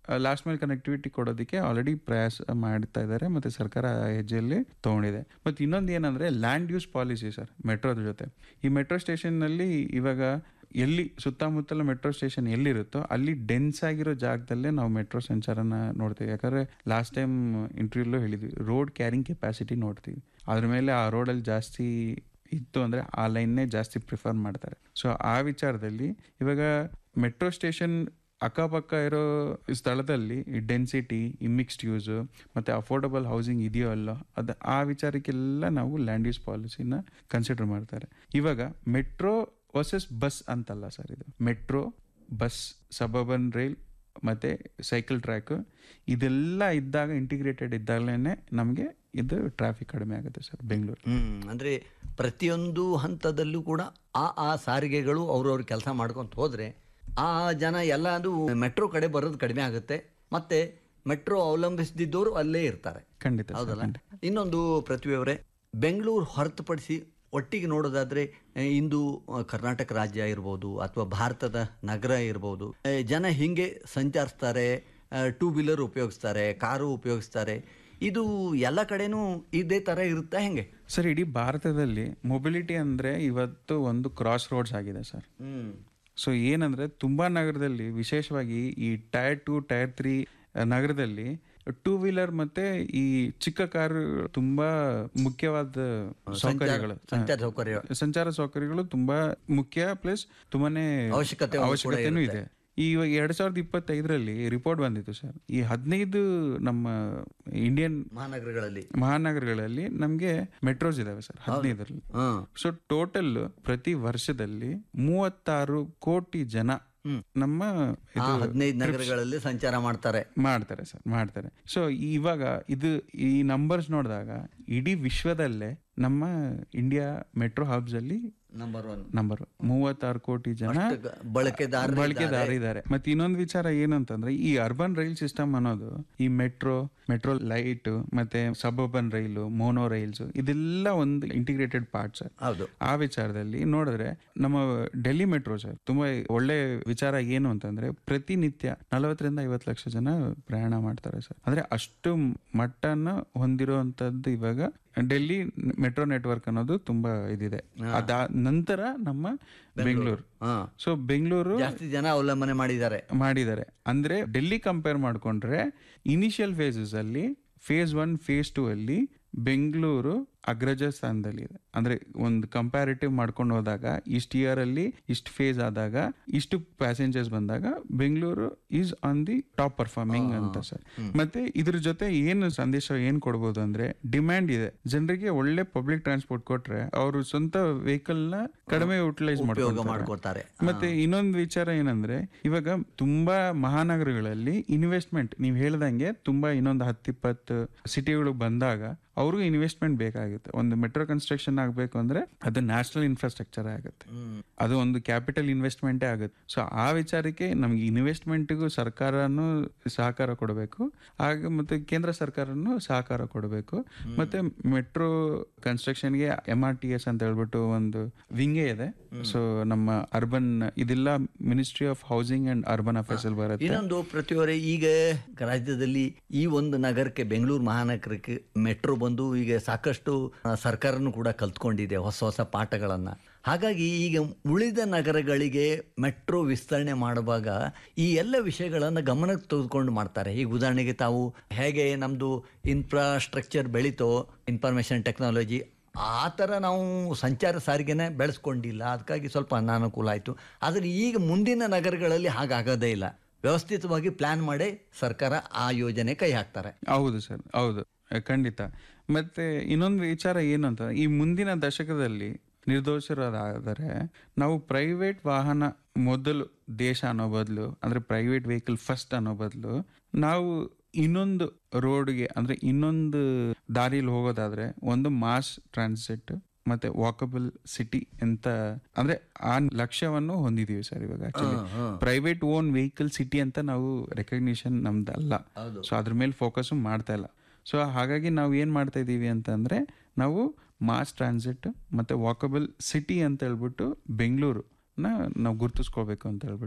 [SPEAKER 7] ಲಾಸ್ಟ್ ಮೈಲ್ ಕನೆಕ್ಟಿವಿಟಿ ಕೊಡೋದಕ್ಕೆ ಆಲ್ರೆಡಿ ಪ್ರಯಾಸ ಮಾಡ್ತಾ ಇದ್ದಾರೆ ಮತ್ತೆ ಸರ್ಕಾರ ಆ ಹೆಜ್ಜೆಯಲ್ಲಿ ತಗೊಂಡಿದೆ ಮತ್ತೆ ಇನ್ನೊಂದು ಏನಂದ್ರೆ ಲ್ಯಾಂಡ್ ಯೂಸ್ ಪಾಲಿಸಿ ಸರ್ ಮೆಟ್ರೋದ ಜೊತೆ ಈ ಮೆಟ್ರೋ ಸ್ಟೇಷನ್ನಲ್ಲಿ ಇವಾಗ ಎಲ್ಲಿ ಸುತ್ತಮುತ್ತಲ ಮೆಟ್ರೋ ಸ್ಟೇಷನ್ ಎಲ್ಲಿರುತ್ತೋ ಅಲ್ಲಿ ಡೆನ್ಸ್ ಆಗಿರೋ ಜಾಗದಲ್ಲೇ ನಾವು ಮೆಟ್ರೋ ಸಂಚಾರನ ನೋಡ್ತೀವಿ ಯಾಕಂದ್ರೆ ಲಾಸ್ಟ್ ಟೈಮ್ ಇಂಟರ್ವ್ಯೂಲ್ಲೂ ಹೇಳಿದ್ವಿ ರೋಡ್ ಕ್ಯಾರಿಂಗ್ ಕೆಪಾಸಿಟಿ ನೋಡ್ತೀವಿ ಅದ್ರ ಮೇಲೆ ಆ ರೋಡಲ್ಲಿ ಜಾಸ್ತಿ ಇತ್ತು ಅಂದರೆ ಆ ಲೈನ್ನೇ ಜಾಸ್ತಿ ಪ್ರಿಫರ್ ಮಾಡ್ತಾರೆ ಸೊ ಆ ವಿಚಾರದಲ್ಲಿ ಇವಾಗ ಮೆಟ್ರೋ ಸ್ಟೇಷನ್ ಅಕ್ಕಪಕ್ಕ ಇರೋ ಸ್ಥಳದಲ್ಲಿ ಈ ಡೆನ್ಸಿಟಿ ಈ ಮಿಕ್ಸ್ಡ್ ಯೂಸು ಮತ್ತು ಅಫೋರ್ಡಬಲ್ ಹೌಸಿಂಗ್ ಇದೆಯೋ ಅಲ್ಲೋ ಅದು ಆ ವಿಚಾರಕ್ಕೆಲ್ಲ ನಾವು ಲ್ಯಾಂಡ್ ಯೂಸ್ ಪಾಲಿಸಿನ ಕನ್ಸಿಡರ್ ಮಾಡ್ತಾರೆ ಇವಾಗ ಮೆಟ್ರೋ ವರ್ಸಸ್ ಬಸ್ ಅಂತಲ್ಲ ಸರ್ ಇದು ಮೆಟ್ರೋ ಬಸ್ ಸಬರ್ಬನ್ ರೈಲ್ ಮತ್ತು ಸೈಕಲ್ ಟ್ರ್ಯಾಕ್ ಇದೆಲ್ಲ ಇದ್ದಾಗ ಇಂಟಿಗ್ರೇಟೆಡ್ ಇದ್ದಾಗಲೇ ನಮಗೆ ಇದು ಟ್ರಾಫಿಕ್ ಕಡಿಮೆ ಆಗುತ್ತೆ ಸರ್ ಬೆಂಗಳೂರು
[SPEAKER 5] ಹ್ಮ್ ಅಂದ್ರೆ ಪ್ರತಿಯೊಂದು ಹಂತದಲ್ಲೂ ಕೂಡ ಆ ಆ ಸಾರಿಗೆಗಳು ಅವ್ರವ್ರ ಕೆಲಸ ಮಾಡ್ಕೊಂತ ಹೋದ್ರೆ ಆ ಜನ ಎಲ್ಲ ಅದು ಮೆಟ್ರೋ ಕಡೆ ಬರೋದು ಕಡಿಮೆ ಆಗುತ್ತೆ ಮತ್ತೆ ಮೆಟ್ರೋ ಅವಲಂಬಿಸದಿದ್ದವರು ಅಲ್ಲೇ ಇರ್ತಾರೆ
[SPEAKER 7] ಖಂಡಿತ ಸರ್,
[SPEAKER 5] ಹೌದಲ್ಲ
[SPEAKER 7] ಖಂಡಿತ.
[SPEAKER 5] ಇನ್ನೊಂದು ಪ್ರತಿಭೆಯವರೇ ಬೆಂಗಳೂರು ಹೊರತುಪಡಿಸಿ ಒಟ್ಟಿಗೆ ನೋಡೋದಾದ್ರೆ ಆ, ಇಂದು ಆ, ಕರ್ನಾಟಕ ರಾಜ್ಯ ಇರ್ಬೋದು ಅಥವಾ ಭಾರತದ ನಗರ ಇರ್ಬೋದು ಆ, ಜನ ಹಿಂಗೆ ಸಂಚರಿಸ್ತಾರೆ ಟೂ ವೀಲರ್ ಉಪಯೋಗಿಸ್ತಾರೆ ಕಾರು ಉಪಯೋಗಿಸ್ತಾರೆ ಇದು ಎಲ್ಲ ಕಡೆನೂ ಇದೇ ಥರ ಇರುತ್ತಾ ಹೆಂಗೆ
[SPEAKER 7] ಸರ್ ಇಡೀ ಭಾರತದಲ್ಲಿ ಮೊಬಿಲಿಟಿ ಅಂದರೆ ಇವತ್ತು ಒಂದು ಕ್ರಾಸ್ ರೋಡ್ಸ್ ಆಗಿದೆ ಸರ್
[SPEAKER 5] ಹ್ಮ್
[SPEAKER 7] ಸೊ ಏನಂದ್ರೆ ತುಂಬಾ ನಗರದಲ್ಲಿ ವಿಶೇಷವಾಗಿ ಈ ಟೈರ್ ಟು ಟೈರ್ ತ್ರೀ ನಗರದಲ್ಲಿ ಟೂ ವೀಲರ್ ಮತ್ತೆ ಈ ಚಿಕ್ಕ ಕಾರು ತುಂಬಾ ಮುಖ್ಯವಾದ ಸೌಕರ್ಯಗಳು
[SPEAKER 5] ಸಂಚಾರ ಸೌಕರ್ಯ
[SPEAKER 7] ಸಂಚಾರ ಸೌಕರ್ಯಗಳು ತುಂಬಾ ಮುಖ್ಯ ಪ್ಲಸ್ ತುಂಬಾನೇ
[SPEAKER 5] ಅವಶ್ಯಕತೆ ಕೂಡ
[SPEAKER 7] ಅವಶ್ಯಕತೆನೂ
[SPEAKER 5] ಇರುತ್ತೆ.
[SPEAKER 7] ಇದೆ ಈ ಇವಾಗ ಎರಡ್ ಸಾವಿರದ ಇಪ್ಪತ್ತೈದರಲ್ಲಿ ರಿಪೋರ್ಟ್ ಬಂದಿತ್ತು ಸರ್ ಈ ಹದಿನೈದು ನಮ್ಮ ಇಂಡಿಯನ್
[SPEAKER 5] ಮಹಾನಗರಗಳಲ್ಲಿ
[SPEAKER 7] ಮಹಾನಗರಗಳಲ್ಲಿ ನಮಗೆ ಮೆಟ್ರೋಸ್ ಇದಾವೆ ಸರ್ ಹದಿನೈದರಲ್ಲಿ
[SPEAKER 5] ಹ್ಮ್
[SPEAKER 7] ಸೊ ಟೋಟಲ್ ಪ್ರತಿ ವರ್ಷದಲ್ಲಿ ಮೂವತ್ತಾರು ಕೋಟಿ ಜನ ನಮ್ಮ
[SPEAKER 5] ಆ
[SPEAKER 7] ಇದು
[SPEAKER 5] ಹದಿನೈದು ನಗರಗಳಲ್ಲಿ ಸಂಚಾರ ಮಾಡ್ತಾರೆ
[SPEAKER 7] ಮಾಡ್ತಾರೆ ಸರ್ ಮಾಡ್ತಾರೆ ಸೊ ಇವಾಗ ಇದು ಈ ನಂಬರ್ಸ್ ನೋಡಿದಾಗ ಇಡೀ ವಿಶ್ವದಲ್ಲೇ ನಮ್ಮ ಇಂಡಿಯಾ ಮೆಟ್ರೋ ಹಬ್ಸ್ ಅಲ್ಲಿ
[SPEAKER 5] ನಂಬರ್ ಒನ್
[SPEAKER 7] ನಂಬರ್ ಮೂವತ್ತಾರು ಕೋಟಿ ಜನ
[SPEAKER 5] ಬಳಕೆದಾರ
[SPEAKER 7] ಬಳಕೆದಾರ ಇದ್ದಾರೆ ಮತ್ತೆ ಇನ್ನೊಂದು ವಿಚಾರ ಏನು ಅಂತಂದ್ರೆ ಈ ಅರ್ಬನ್ ರೈಲ್ ಸಿಸ್ಟಮ್ ಅನ್ನೋದು ಈ ಮೆಟ್ರೋ ಮೆಟ್ರೋ ಲೈಟ್ ಮತ್ತೆ ಸಬರ್ಬನ್ ರೈಲು ಮೋನೋ ರೈಲ್ಸ್ ಇದೆಲ್ಲ ಒಂದು ಇಂಟಿಗ್ರೇಟೆಡ್ ಪಾರ್ಟ್ ಸರ್
[SPEAKER 5] ಹೌದು
[SPEAKER 7] ಆ ವಿಚಾರದಲ್ಲಿ ನೋಡಿದ್ರೆ ನಮ್ಮ ಡೆಲ್ಲಿ ಮೆಟ್ರೋ ಸರ್ ತುಂಬಾ ಒಳ್ಳೆ ವಿಚಾರ ಏನು ಅಂತಂದ್ರೆ ಪ್ರತಿನಿತ್ಯ ನಲವತ್ತರಿಂದ ಐವತ್ತು ಲಕ್ಷ ಜನ ಪ್ರಯಾಣ ಮಾಡ್ತಾರೆ ಸರ್ ಅಂದ್ರೆ ಅಷ್ಟು ಮಟ್ಟನ ಹೊಂದಿರುವಂತದ್ದು ಇವಾಗ ಡೆಲ್ಲಿ ಮೆಟ್ರೋ ನೆಟ್ವರ್ಕ್ ಅನ್ನೋದು ತುಂಬಾ ಇದಿದೆ ಅದ ನಂತರ ನಮ್ಮ ಬೆಂಗಳೂರು
[SPEAKER 5] ಹಾ
[SPEAKER 7] ಸೊ ಬೆಂಗಳೂರು
[SPEAKER 5] ಜಾಸ್ತಿ ಜನ ಅವಲಂಬನೆ ಮಾಡಿದ್ದಾರೆ
[SPEAKER 7] ಮಾಡಿದ್ದಾರೆ ಅಂದ್ರೆ ಡೆಲ್ಲಿ ಕಂಪೇರ್ ಮಾಡ್ಕೊಂಡ್ರೆ ಇನಿಷಿಯಲ್ ಫೇಸಸ್ ಅಲ್ಲಿ ಫೇಸ್ ಒನ್ ಫೇಸ್ ಟೂ ಅಲ್ಲಿ ಬೆಂಗಳೂರು ಅಗ್ರಜ ಸ್ಥಾನದಲ್ಲಿದೆ ಅಂದ್ರೆ ಒಂದು ಕಂಪ್ಯಾರಿಟಿವ್ ಮಾಡ್ಕೊಂಡು ಹೋದಾಗ ಇಷ್ಟು ಇಯರ್ ಅಲ್ಲಿ ಇಷ್ಟು ಫೇಸ್ ಆದಾಗ ಇಷ್ಟು ಪ್ಯಾಸೆಂಜರ್ಸ್ ಬಂದಾಗ Bengaluru is on the top performing ಅಂತ ಸರ್ ಮತ್ತೆ ಇದ್ರ ಜೊತೆ ಏನು ಸಂದೇಶ ಏನ್ ಕೊಡ್ಬೋದು ಅಂದ್ರೆ ಡಿಮ್ಯಾಂಡ್ ಇದೆ ಜನರಿಗೆ ಒಳ್ಳೆ ಪಬ್ಲಿಕ್ ಟ್ರಾನ್ಸ್ಪೋರ್ಟ್ ಕೊಟ್ರೆ ಅವರು ಸ್ವಂತ ವೆಹಿಕಲ್ ನ ಕಡಿಮೆ ಯುಟಿಲೈಸ್
[SPEAKER 5] ಉಪಯೋಗ
[SPEAKER 7] ಮಾಡ್ಕೊಳ್ತಾರೆ
[SPEAKER 5] ಮಾಡ್ಕೊತಾರೆ
[SPEAKER 7] ಮತ್ತೆ ಇನ್ನೊಂದು ವಿಚಾರ ಏನಂದ್ರೆ ಇವಾಗ ತುಂಬಾ ಮಹಾನಗರಗಳಲ್ಲಿ ಇನ್ವೆಸ್ಟ್ಮೆಂಟ್ ನೀವು ಹೇಳ್ದಂಗೆ ತುಂಬಾ ಇನ್ನೊಂದು ಹತ್ತಿಪ್ಪತ್ತು ಸಿಟಿಗಳು ಬಂದಾಗ ಅವ್ರಿಗೂ ಇನ್ವೆಸ್ಟ್ಮೆಂಟ್ ಬೇಕಾಗುತ್ತೆ ಒಂದು ಮೆಟ್ರೋ ಕನ್ಸ್ಟ್ರಕ್ಷನ್ ಆಗಬೇಕು ಅಂದ್ರೆ ಅದು ನ್ಯಾಷನಲ್ ಇನ್ಫ್ರಾಸ್ಟ್ರಕ್ಚರ್ ಆಗುತ್ತೆ ಅದು ಒಂದು ಕ್ಯಾಪಿಟಲ್ ಇನ್ವೆಸ್ಟ್ಮೆಂಟೇ ಆಗುತ್ತೆ ಸೊ ಆ ವಿಚಾರಕ್ಕೆ ನಮ್ಗೆ ಇನ್ವೆಸ್ಟ್ಮೆಂಟ್ಗೂ ಸರ್ಕಾರನೂ ಸಹಕಾರ ಕೊಡಬೇಕು ಹಾಗೆ ಮತ್ತೆ ಕೇಂದ್ರ ಸರ್ಕಾರನು ಸಹಕಾರ ಕೊಡಬೇಕು ಮತ್ತೆ ಮೆಟ್ರೋ ಕನ್ಸ್ಟ್ರಕ್ಷನ್ಗೆ ಎಂ ಆರ್ ಟಿ ಎಸ್ ಅಂತ ಹೇಳ್ಬಿಟ್ಟು ಒಂದು ವಿಂಗೇ ಇದೆ ಸೊ ನಮ್ಮ ಅರ್ಬನ್ ಇದೆಲ್ಲ ministry of housing and urban affairs ಅಲ್ಲಿ ಬರುತ್ತೆ
[SPEAKER 5] ಇನ್ನೊಂದು ಪ್ರತಿವರೆ ಈಗ ರಾಜ್ಯದಲ್ಲಿ ಈ ಒಂದು ನಗರಕ್ಕೆ ಬೆಂಗಳೂರು ಮಹಾನಗರಕ್ಕೆ ಮೆಟ್ರೋ ಬಂದು ಈಗ ಸಾಕಷ್ಟು ಆ, ಸರ್ಕಾರನು ಕೂಡ ಕಲ್ತ್ಕೊಂಡಿದೆ ಹೊಸ ಹೊಸ ಪಾಠಗಳನ್ನ ಹಾಗಾಗಿ ಈಗ ಉಳಿದ ನಗರಗಳಿಗೆ ಮೆಟ್ರೋ ವಿಸ್ತರಣೆ ಮಾಡುವಾಗ ಈ ಎಲ್ಲ ವಿಷಯಗಳನ್ನು ಗಮನಕ್ಕೆ ತೆಗೆದುಕೊಂಡು ಮಾಡ್ತಾರೆ ಈಗ ಉದಾಹರಣೆಗೆ ತಾವು ಹೇಗೆ ನಮ್ಮದು ಇನ್ಫ್ರಾಸ್ಟ್ರಕ್ಚರ್ ಬೆಳೀತೋ ಇನ್ಫಾರ್ಮೇಷನ್ ಟೆಕ್ನಾಲಜಿ ಆ ಥರ ನಾವು ಸಂಚಾರ ಸಾರಿಗೆನೇ ಬೆಳೆಸ್ಕೊಂಡಿಲ್ಲ ಅದಕ್ಕಾಗಿ ಸ್ವಲ್ಪ ಅನಾನುಕೂಲ ಆಯಿತು ಆದರೆ ಈಗ ಮುಂದಿನ ನಗರಗಳಲ್ಲಿ ಹಾಗಾಗೋದೇ ಇಲ್ಲ ವ್ಯವಸ್ಥಿತವಾಗಿ ಪ್ಲಾನ್ ಮಾಡಿ ಸರ್ಕಾರ ಆ ಯೋಜನೆ ಕೈ ಹಾಕ್ತಾರೆ
[SPEAKER 7] ಹೌದು ಸರ್ ಹೌದು ಅಹ್, ಖಂಡಿತ ಮತ್ತೆ ಇನ್ನೊಂದು ವಿಚಾರ ಏನು ಅಂತ ಈ ಮುಂದಿನ ದಶಕದಲ್ಲಿ ನಿರ್ದೋಷರಾದರೆ ನಾವು ಪ್ರೈವೇಟ್ ವಾಹನ ಮೊದಲು ದೇಶ ಅನ್ನೋ ಬದಲು ಅಂದ್ರೆ ಪ್ರೈವೇಟ್ ವೆಹಿಕಲ್ ಫಸ್ಟ್ ಅನ್ನೋ ಬದಲು ನಾವು ಇನ್ನೊಂದು ರೋಡ್ಗೆ ಅಂದ್ರೆ ಇನ್ನೊಂದು ದಾರಿಲಿ ಹೋಗೋದಾದ್ರೆ ಒಂದು ಮಾಸ್ ಟ್ರಾನ್ಸಿಟ್ ಮತ್ತೆ ವಾಕಬಲ್ ಸಿಟಿ ಅಂತ ಅಂದ್ರೆ ಆ ಲಕ್ಷ್ಯವನ್ನು ಹೊಂದಿದೀವಿ ಸರ್ ಇವಾಗ actually private own vehicle city ಅಂತ ನಾವು ರೆಕಗ್ನಿಷನ್ ನಮ್ದಲ್ಲ ಸೊ ಅದ್ರ ಮೇಲೆ ಫೋಕಸ್ ಮಾಡ್ತಾ ಇಲ್ಲ ಸೊ ಹಾಗಾಗಿ ನಾವು ಏನ್ ಮಾಡ್ತಾ ಇದೀವಿ ಅಂತಂದ್ರೆ ನಾವು ಮಾಸ್ ಟ್ರಾನ್ಸಿಟ್ ಮತ್ತೆ ವಾಕಬಲ್ ಸಿಟಿ ಅಂತ ಹೇಳ್ಬಿಟ್ಟು ಬೆಂಗಳೂರು ನಾವು ಗುರ್ತಿಸ್ಕೋಬೇಕು ಅಂತ ಹೇಳ್ಬಿಟ್ಟು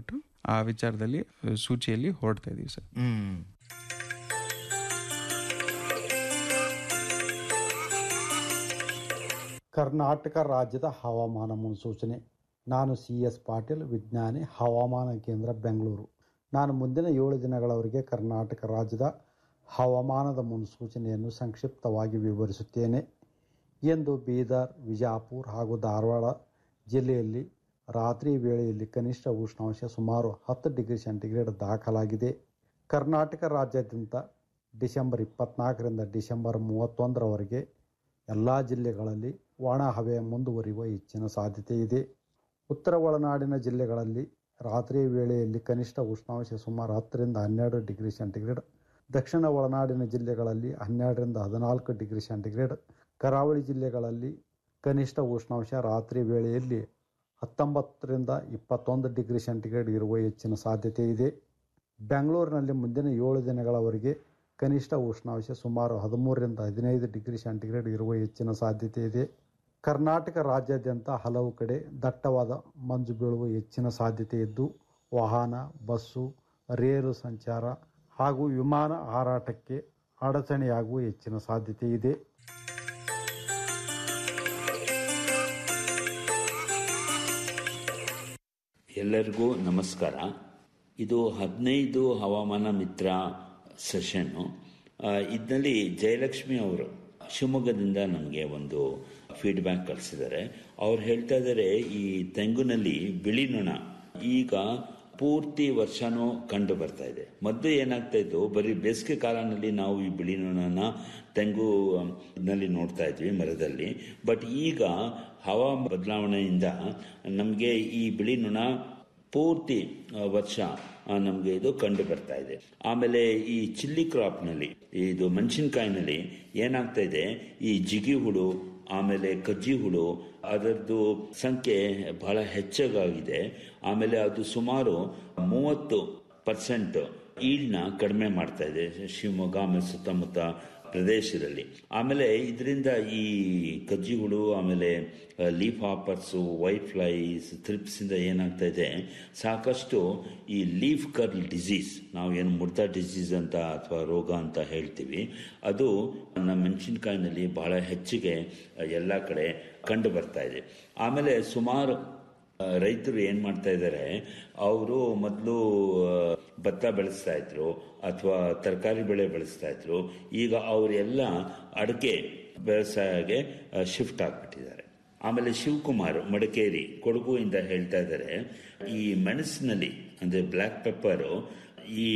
[SPEAKER 7] ಆ ವಿಚಾರದಲ್ಲಿ ಆ, ಸೂಚಿಯಲ್ಲಿ ಹೊರಡ್ತಾ ಇದೀವಿ ಸರ್
[SPEAKER 5] ಹ್ಮ್
[SPEAKER 8] ಕರ್ನಾಟಕ ರಾಜ್ಯದ ಹವಾಮಾನ ಮುನ್ಸೂಚನೆ ನಾನು ಸಿ ಎಸ್ ಪಾಟೀಲ್ ವಿಜ್ಞಾನಿ ಹವಾಮಾನ ಕೇಂದ್ರ ಬೆಂಗಳೂರು ನಾನು ಮುಂದಿನ ಏಳು ದಿನಗಳವರೆಗೆ ಕರ್ನಾಟಕ ರಾಜ್ಯದ ಹವಾಮಾನದ ಮುನ್ಸೂಚನೆಯನ್ನು ಸಂಕ್ಷಿಪ್ತವಾಗಿ ವಿವರಿಸುತ್ತೇನೆ ಎಂದು ಬೀದರ್ ವಿಜಾಪುರ ಹಾಗೂ ಧಾರವಾಡ ಜಿಲ್ಲೆಯಲ್ಲಿ ರಾತ್ರಿ ವೇಳೆಯಲ್ಲಿ ಕನಿಷ್ಠ ಉಷ್ಣಾಂಶ ಸುಮಾರು ಹತ್ತು ಡಿಗ್ರಿ ಸೆಂಟಿಗ್ರೇಡ್ ದಾಖಲಾಗಿದೆ ಕರ್ನಾಟಕ ರಾಜ್ಯಾದ್ಯಂತ ಡಿಸೆಂಬರ್ ಇಪ್ಪತ್ನಾಲ್ಕರಿಂದ ಡಿಸೆಂಬರ್ ಮೂವತ್ತೊಂದರವರೆಗೆ ಎಲ್ಲ ಜಿಲ್ಲೆಗಳಲ್ಲಿ ಒಣ ಹವೆ ಮುಂದುವರಿಯುವ ಹೆಚ್ಚಿನ ಸಾಧ್ಯತೆ ಇದೆ ಉತ್ತರ ಒಳನಾಡಿನ ಜಿಲ್ಲೆಗಳಲ್ಲಿ ರಾತ್ರಿ ವೇಳೆಯಲ್ಲಿ ಕನಿಷ್ಠ ಉಷ್ಣಾಂಶ ಸುಮಾರು ಹತ್ತರಿಂದ ಹನ್ನೆರಡು ಡಿಗ್ರಿ ಸೆಂಟಿಗ್ರೇಡ್ ದಕ್ಷಿಣ ಒಳನಾಡಿನ ಜಿಲ್ಲೆಗಳಲ್ಲಿ ಹನ್ನೆರಡರಿಂದ ಹದಿನಾಲ್ಕು ಡಿಗ್ರಿ ಸೆಂಟಿಗ್ರೇಡ್ ಕರಾವಳಿ ಜಿಲ್ಲೆಗಳಲ್ಲಿ ಕನಿಷ್ಠ ಉಷ್ಣಾಂಶ ರಾತ್ರಿ ವೇಳೆಯಲ್ಲಿ ಹತ್ತೊಂಬತ್ತರಿಂದ ಇಪ್ಪತ್ತೊಂದು ಡಿಗ್ರಿ ಸೆಂಟಿಗ್ರೇಡ್ ಇರುವ ಹೆಚ್ಚಿನ ಸಾಧ್ಯತೆ ಇದೆ ಬೆಂಗಳೂರಿನಲ್ಲಿ ಮುಂದಿನ ಏಳು ದಿನಗಳವರೆಗೆ ಕನಿಷ್ಠ ಉಷ್ಣಾಂಶ ಸುಮಾರು ಹದಿಮೂರರಿಂದ ಹದಿನೈದು ಡಿಗ್ರಿ ಸೆಂಟಿಗ್ರೇಡ್ ಇರುವ ಹೆಚ್ಚಿನ ಸಾಧ್ಯತೆ ಇದೆ ಕರ್ನಾಟಕ ರಾಜ್ಯಾದ್ಯಂತ ಹಲವು ಕಡೆ ದಟ್ಟವಾದ ಮಂಜು ಬೀಳುವ ಹೆಚ್ಚಿನ ಸಾಧ್ಯತೆ ಇದ್ದು ವಾಹನ ಬಸ್ಸು ರೇಲು ಸಂಚಾರ ಹಾಗೂ ವಿಮಾನ ಹಾರಾಟಕ್ಕೆ ಅಡಚಣೆಯಾಗುವ ಹೆಚ್ಚಿನ ಸಾಧ್ಯತೆ ಇದೆ
[SPEAKER 9] ಎಲ್ಲರಿಗೂ ನಮಸ್ಕಾರ ಇದು ಹದಿನೈದು ಹವಾಮಾನ ಮಿತ್ರ ಸೆಷನ್ನು ಇದರಲ್ಲಿ ಜಯಲಕ್ಷ್ಮಿ ಅವರು ಶಿವಮೊಗ್ಗದಿಂದ ನಮಗೆ ಒಂದು ಫೀಡ್ಬ್ಯಾಕ್ ಕಳಿಸಿದ್ದಾರೆ ಅವ್ರು ಹೇಳ್ತಾ ಇದ್ದಾರೆ ಈ ತೆಂಗುನಲ್ಲಿ ಬಿಳಿ ನೊಣ ಈಗ ಪೂರ್ತಿ ವರ್ಷನೂ ಕಂಡು ಬರ್ತಾ ಇದೆ ಮೊದಲು ಏನಾಗ್ತಾ ಇತ್ತು ಬರೀ ಬೇಸಿಗೆ ಕಾಲದಲ್ಲಿ ನಾವು ಈ ಬಿಳಿ ನೊಣನ ತೆಂಗು ನಲ್ಲಿ ನೋಡ್ತಾ ಇದ್ವಿ ಮರದಲ್ಲಿ ಬಟ್ ಈಗ ಹವಾ ಬದಲಾವಣೆಯಿಂದ ನಮಗೆ ಈ ಬಿಳಿ ನೊಣ ಪೂರ್ತಿ ಆ, ವರ್ಷ ನಮಗೆ ಇದು ಕಂಡು ಬರ್ತಾ ಇದೆ ಆಮೇಲೆ ಈ ಚಿಲ್ಲಿ ಕ್ರಾಪ್ನಲ್ಲಿ ಇದು ಮೆಣಸಿನ್ಕಾಯಿನಲ್ಲಿ ಏನಾಗ್ತಾ ಇದೆ ಈ ಜಿಗಿ ಹುಳು ಆಮೇಲೆ ಕಜ್ಜಿ ಹುಳು ಅದರದ್ದು ಸಂಖ್ಯೆ ಬಹಳ ಹೆಚ್ಚಾಗಿದೆ ಆಮೇಲೆ ಅದು ಸುಮಾರು ಮೂವತ್ತು ಪರ್ಸೆಂಟ್ ಈಲ್ಡ್ನ ಕಡಿಮೆ ಮಾಡ್ತಾ ಇದೆ ಶಿವಮೊಗ್ಗ ಆಮೇಲೆ ಸುತ್ತಮುತ್ತ ಪ್ರದೇಶದಲ್ಲಿ ಆಮೇಲೆ ಇದರಿಂದ ಈ ಕಜ್ಜಿ ಹುಳು ಆಮೇಲೆ ಲೀಫ್ ಹಾಪರ್ಸು ವೈಟ್ ಫ್ಲೈಸ್ ಥ್ರಿಪ್ಸಿಂದ ಏನಾಗ್ತಾ ಇದೆ ಸಾಕಷ್ಟು ಈ ಲೀಫ್ ಕರ್ಲ್ ಡಿಸೀಸ್ ನಾವು ಏನು ಮುಡ್ತಾ ಡಿಸೀಸ್ ಅಂತ ಅಥವಾ ರೋಗ ಅಂತ ಹೇಳ್ತೀವಿ ಅದು ನಮ್ಮ ಮೆಣಸಿನ್ಕಾಯಿನಲ್ಲಿ ಬಹಳ ಹೆಚ್ಚಿಗೆ ಎಲ್ಲ ಕಡೆ ಕಂಡು ಬರ್ತಾ ಇದೆ ಆಮೇಲೆ ಸುಮಾರು ಆ, ರೈತರು ಏನು ಮಾಡ್ತಾ ಇದ್ದಾರೆ ಅವರು ಮೊದಲು ಭತ್ತ ಬೆಳೆಸ್ತಾ ಇದ್ರು ಅಥವಾ ತರಕಾರಿ ಬೆಳೆ ಬೆಳೆಸ್ತಾ ಇದ್ರು ಈಗ ಅವರೆಲ್ಲ ಅಡಿಕೆ ವ್ಯವಸಾಯಕ್ಕೆ ಶಿಫ್ಟ್ ಆಗಿಬಿಟ್ಟಿದ್ದಾರೆ ಆಮೇಲೆ ಶಿವಕುಮಾರ್ ಮಡಿಕೇರಿ ಕೊಡಗುವಿಂದ ಹೇಳ್ತಾ ಇದ್ದಾರೆ ಈ ಮೆಣಸಿನಲ್ಲಿ ಅಂದರೆ ಬ್ಲ್ಯಾಕ್ ಪೆಪ್ಪರು ಈ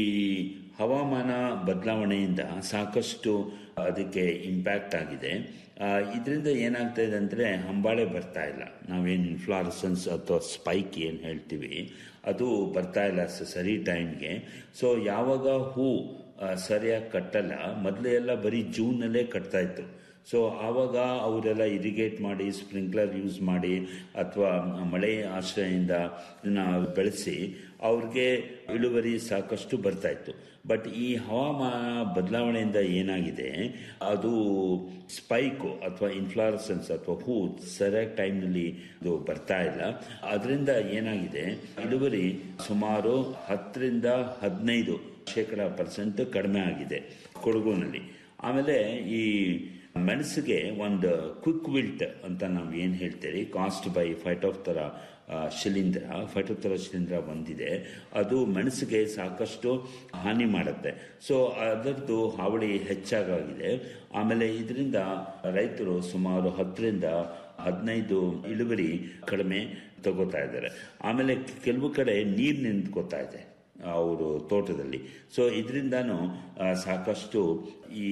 [SPEAKER 9] ಹವಾಮಾನ ಬದಲಾವಣೆಯಿಂದ ಸಾಕಷ್ಟು ಅದಕ್ಕೆ ಇಂಪ್ಯಾಕ್ಟ್ ಆಗಿದೆ ಇದರಿಂದ ಏನಾಗ್ತಾ ಇದೆ ಅಂದರೆ ಹಂಬಾಳೆ ಬರ್ತಾ ಇಲ್ಲ ನಾವೇನು ಇನ್ಫ್ಲಾರಸನ್ಸ್ ಅಥವಾ ಸ್ಪೈಕ್ ಏನು ಹೇಳ್ತೀವಿ ಅದು ಬರ್ತಾ ಇಲ್ಲ ಸ- ಸರಿ ಟೈಮ್ಗೆ ಸೊ ಯಾವಾಗ ಹೂ ಆ, ಸರಿಯಾಗಿ ಕಟ್ಟಲ್ಲ ಮೊದಲು ಎಲ್ಲ ಬರೀ ಜೂನಲ್ಲೇ ಕಟ್ತಾ ಇತ್ತು ಸೊ ಆವಾಗ ಅವರೆಲ್ಲ ಇರಿಗೇಟ್ ಮಾಡಿ ಸ್ಪ್ರಿಂಕ್ಲರ್ ಯೂಸ್ ಮಾಡಿ ಅಥವಾ ಮಳೆ ಆಶ್ರಯದಿಂದ ಇದನ್ನ ಬೆಳೆಸಿ ಅವ್ರಿಗೆ ಇಳುವರಿ ಸಾಕಷ್ಟು ಬರ್ತಾ ಇತ್ತು ಬಟ್ ಈ ಹವಾಮಾನ ಬದಲಾವಣೆಯಿಂದ ಏನಾಗಿದೆ ಅದು ಸ್ಪೈಕು ಅಥವಾ ಇನ್ಫ್ಲಾರಸನ್ಸ್ ಅಥವಾ ಹೂ ಸರಿಯಾದ ಟೈಮ್ನಲ್ಲಿ ಇದು ಬರ್ತಾ ಇಲ್ಲ ಅದರಿಂದ ಏನಾಗಿದೆ ಇಳುವರಿ ಸುಮಾರು ಹತ್ತರಿಂದ ಹದಿನೈದು ಶೇಕಡ ಪರ್ಸೆಂಟ್ ಕಡಿಮೆ ಆಗಿದೆ ಕೊಡಗುನಲ್ಲಿ ಆಮೇಲೆ ಈ ಮೆಣಸಿಗೆ ಒಂದು ಕ್ವಿಕ್ ವಿಲ್ಟ್ ಅಂತ ನಾವು ಏನು ಹೇಳ್ತೀವಿ ಕಾಸ್ಟ್ ಬೈ ಫೈಟೋಫ್ತರ ಶಿಲೀಂಧ್ರ ಫೈಟೋಫ್ತರ ಶಿಲೀಂಧ್ರ ಬಂದಿದೆ ಅದು ಮೆಣಸಿಗೆ ಸಾಕಷ್ಟು ಹಾನಿ ಮಾಡುತ್ತೆ ಸೊ ಅದರದ್ದು ಹಾವಳಿ ಹೆಚ್ಚಾಗಿದೆ ಆಮೇಲೆ ಇದರಿಂದ ರೈತರು ಸುಮಾರು ಹತ್ತರಿಂದ ಹದಿನೈದು ಇಳುವರಿ ಕಡಿಮೆ ತಗೋತಾ ಇದ್ದಾರೆ ಆಮೇಲೆ ಕೆಲವು ಕಡೆ ನೀರು ನಿಂತ್ಕೋತಾ ಇದೆ ಅವರು ತೋಟದಲ್ಲಿ ಸೊ ಇದರಿಂದನೂ ಸಾಕಷ್ಟು ಈ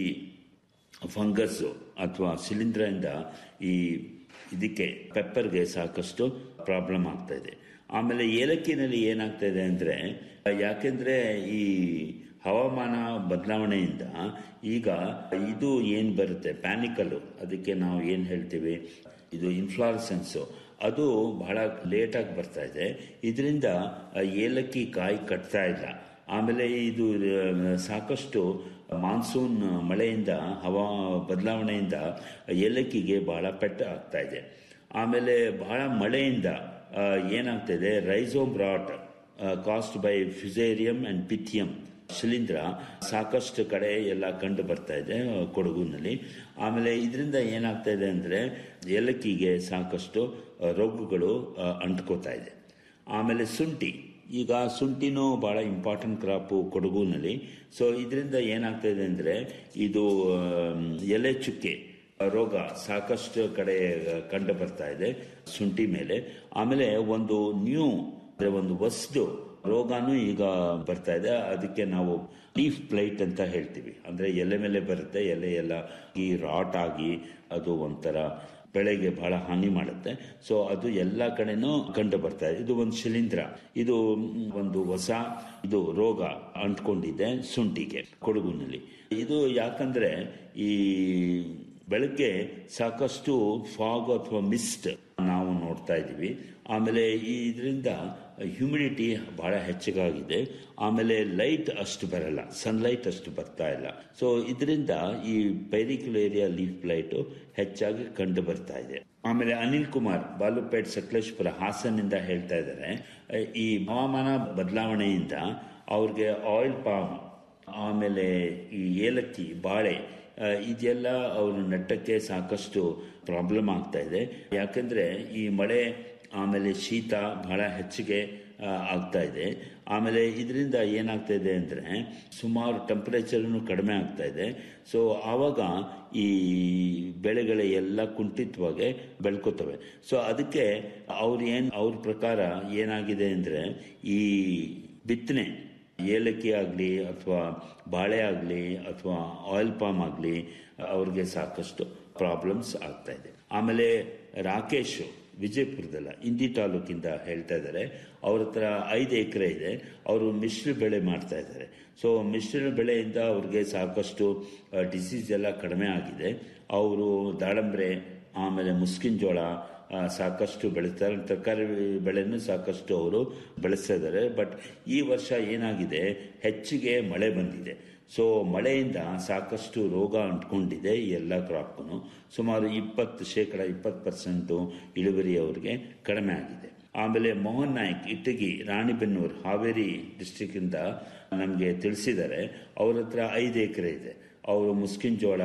[SPEAKER 9] ಫಂಗಸ್ಸು ಅಥವಾ ಶಿಲೀಂಧ್ರದಿಂದ ಈ ಇದಕ್ಕೆ ಪೆಪ್ಪರ್ಗೆ ಸಾಕಷ್ಟು ಪ್ರಾಬ್ಲಮ್ ಆಗ್ತಾ ಇದೆ ಆಮೇಲೆ ಏಲಕ್ಕಿನಲ್ಲಿ ಏನಾಗ್ತಾ ಇದೆ ಅಂದರೆ ಯಾಕೆಂದರೆ ಈ ಹವಾಮಾನ ಬದಲಾವಣೆಯಿಂದ ಈಗ ಇದು ಏನು ಬರುತ್ತೆ ಪ್ಯಾನಿಕಲ್ಲು ಅದಕ್ಕೆ ನಾವು ಏನು ಹೇಳ್ತೀವಿ ಇದು ಇನ್ಫ್ಲಾರಸೆನ್ಸು ಅದು ಬಹಳ ಲೇಟಾಗಿ ಬರ್ತಾ ಇದೆ ಇದರಿಂದ ಏಲಕ್ಕಿ ಕಾಯಿ ಕಟ್ತಾ ಇಲ್ಲ ಆಮೇಲೆ ಇದು ಆ, ಸಾಕಷ್ಟು ಮಾನ್ಸೂನ್ ಮಳೆಯಿಂದ ಹವಾ ಬದಲಾವಣೆಯಿಂದ ಏಲಕ್ಕಿಗೆ ಬಹಳ ಪೆಟ್ಟು ಆಗ್ತಾ ಇದೆ ಆಮೇಲೆ ಬಹಳ ಮಳೆಯಿಂದ ಆ, ಏನಾಗ್ತಾ ಇದೆ rhizome rot caused by Fusarium and Pythium ಶಿಲೀಂಧ್ರ ಸಾಕಷ್ಟು ಕಡೆ ಎಲ್ಲ ಕಂಡು ಬರ್ತಾ ಇದೆ ಆ, ಕೊಡಗುನಲ್ಲಿ ಆಮೇಲೆ ಇದರಿಂದ ಏನಾಗ್ತಾ ಇದೆ ಅಂದರೆ ಏಲಕ್ಕಿಗೆ ಸಾಕಷ್ಟು ಆ, ರೋಗಗಳು ಆ, ಅಂಟ್ಕೋತಾ ಇದೆ ಆಮೇಲೆ ಶುಂಠಿ ಈಗ ಶುಂಠಿನೂ ಭಾಳ ಇಂಪಾರ್ಟೆಂಟ್ ಕ್ರಾಪು ಕೊಡಗುನಲ್ಲಿ ಸೊ ಇದರಿಂದ ಏನಾಗ್ತಾ ಇದೆ ಅಂದರೆ ಇದು ಆಮ್, ಎಲೆ ಚುಕ್ಕೆ ರೋಗ ಸಾಕಷ್ಟು ಕಡೆ ಕಂಡು ಬರ್ತಾ ಇದೆ ಶುಂಠಿ ಮೇಲೆ ಆಮೇಲೆ ಒಂದು ನ್ಯೂ ಅಂದ್ರೆ ಒಂದು ಹೊಸದು ರೋಗಾನು ಈಗ ಬರ್ತಾ ಇದೆ ಅದಕ್ಕೆ ನಾವು ಲೀಫ್ ಪ್ಲೈಟ್ ಅಂತ ಹೇಳ್ತೀವಿ ಅಂದ್ರೆ ಎಲೆ ಮೇಲೆ ಬರುತ್ತೆ ಎಲೆ ಎಲ್ಲ ಈ ರಾಟ್ ಆಗಿ ಅದು ಒಂಥರ ಬೆಳೆಗೆ ಬಹಳ ಹಾನಿ ಮಾಡುತ್ತೆ ಸೊ ಅದು ಎಲ್ಲ ಕಡೆನೂ ಕಂಡು ಬರ್ತಾ ಇದೆ ಇದು ಒಂದು ಶಿಲೀಂಧ್ರ ಇದು ಒಂದು ಹೊಸ ಇದು ರೋಗ ಅಂಟ್ಕೊಂಡಿದೆ ಶುಂಠಿಗೆ ಕೊಡಗುನಲ್ಲಿ ಇದು ಯಾಕಂದ್ರೆ ಈ ಬೆಳಗ್ಗೆ ಸಾಕಷ್ಟು ಫಾಗ್ ಅಥವಾ ಮಿಸ್ಟ್ ನಾವು ನೋಡ್ತಾ ಇದ್ದೀವಿ ಆಮೇಲೆ ಈ ಇದರಿಂದ ಹ್ಯುಮಿಡಿಟಿ ಬಹಳ ಹೆಚ್ಚಿಗಾಗಿದೆ ಆಮೇಲೆ ಲೈಟ್ ಅಷ್ಟು ಬರಲ್ಲ ಸನ್ಲೈಟ್ ಅಷ್ಟು ಬರ್ತಾ ಇಲ್ಲ ಸೊ ಇದರಿಂದ ಈ ಪೈರಿಕ್ಯುಲೇರಿಯಾ ಲೀಫ್ ಲೈಟು ಹೆಚ್ಚಾಗಿ ಕಂಡು ಬರ್ತಾ ಇದೆ ಆಮೇಲೆ ಅನಿಲ್ ಕುಮಾರ್ ಬಾಲುಪೇಟ್ ಸಕಲೇಶ್ಪುರ ಹಾಸನ್ನಿಂದ ಹೇಳ್ತಾ ಇದ್ದಾರೆ ಈ ಹವಾಮಾನ ಬದಲಾವಣೆಯಿಂದ ಅವ್ರಿಗೆ ಆಯಿಲ್ ಪಾಮ್ ಆಮೇಲೆ ಈ ಏಲಕ್ಕಿ ಬಾಳೆ ಆ, ಇದೆಲ್ಲ ಅವರು ನೆಟ್ಟಕ್ಕೆ ಸಾಕಷ್ಟು ಪ್ರಾಬ್ಲಮ್ ಆಗ್ತಾ ಇದೆ ಯಾಕಂದ್ರೆ ಈ ಮಳೆ ಆಮೇಲೆ ಶೀತ ಬಹಳ ಹೆಚ್ಚಿಗೆ ಆ, ಆಗ್ತಾ ಇದೆ ಆಮೇಲೆ ಇದರಿಂದ ಏನಾಗ್ತಾ ಇದೆ ಅಂದರೆ ಸುಮಾರು ಟೆಂಪರೇಚರ್ನು ಕಡಿಮೆ ಆಗ್ತಾ ಇದೆ ಸೊ ಆವಾಗ ಈ ಬೆಳೆಗಳ ಎಲ್ಲ ಕುಂಠಿತವಾಗಿ ಬೆಳ್ಕೋತವೆ ಸೊ ಅದಕ್ಕೆ ಅವ್ರು ಏನು ಅವ್ರ ಪ್ರಕಾರ ಏನಾಗಿದೆ ಅಂದರೆ ಈ ಬಿತ್ತನೆ ಏಲಕ್ಕಿ ಆಗಲಿ ಅಥವಾ ಬಾಳೆ ಆಗಲಿ ಅಥವಾ ಆಯಿಲ್ ಪಾಮ್ ಆಗಲಿ ಅವ್ರಿಗೆ ಸಾಕಷ್ಟು ಪ್ರಾಬ್ಲಮ್ಸ್ ಆಗ್ತಾ ಇದೆ ಆಮೇಲೆ ರಾಕೇಶ್ ವಿಜಯಪುರದಲ್ಲ ಇಂಡಿ ತಾಲೂಕಿಂದ ಹೇಳ್ತಾ ಇದ್ದಾರೆ ಅವ್ರ ಹತ್ರ ಐದು ಎಕರೆ ಇದೆ ಅವರು ಮಿಶ್ರ ಬೆಳೆ ಮಾಡ್ತಾ ಇದ್ದಾರೆ ಸೊ ಮಿಶ್ರ ಬೆಳೆಯಿಂದ ಅವ್ರಿಗೆ ಸಾಕಷ್ಟು ಡಿಸೀಸ್ ಎಲ್ಲ ಕಡಿಮೆ ಆಗಿದೆ ಅವರು ದಾಳಂಬ್ರೆ ಆಮೇಲೆ ಮುಸ್ಕಿನ್ ಜೋಳ ಆ, ಸಾಕಷ್ಟು ಬೆಳೀತಾರೆ ತರಕಾರಿ ಬೆಳೆನೂ ಸಾಕಷ್ಟು ಅವರು ಬೆಳೆಸ್ತಾ ಇದ್ದಾರೆ ಬಟ್ ಈ ವರ್ಷ ಏನಾಗಿದೆ ಹೆಚ್ಚಿಗೆ ಮಳೆ ಬಂದಿದೆ ಸೊ ಮಳೆಯಿಂದ ಸಾಕಷ್ಟು ರೋಗ ಅಂಟ್ಕೊಂಡಿದೆ ಈ ಎಲ್ಲ ಕ್ರಾಪ್ಗೂ ಸುಮಾರು ಇಪ್ಪತ್ತು ಶೇಕಡ ಇಪ್ಪತ್ತು ಪರ್ಸೆಂಟು ಇಳುವರಿ ಅವರಿಗೆ ಕಡಿಮೆ ಆಗಿದೆ ಆಮೇಲೆ ಮೋಹನ್ ನಾಯ್ಕ್ ಇಟ್ಟಗಿ ರಾಣಿಬೆನ್ನೂರು ಹಾವೇರಿ ಡಿಸ್ಟಿಕ್ಕಿಂದ ನಮಗೆ ತಿಳಿಸಿದ್ದಾರೆ ಅವ್ರ ಹತ್ರ ಐದು ಎಕರೆ ಇದೆ ಅವರು ಮುಸ್ಕಿನ್ ಜೋಳ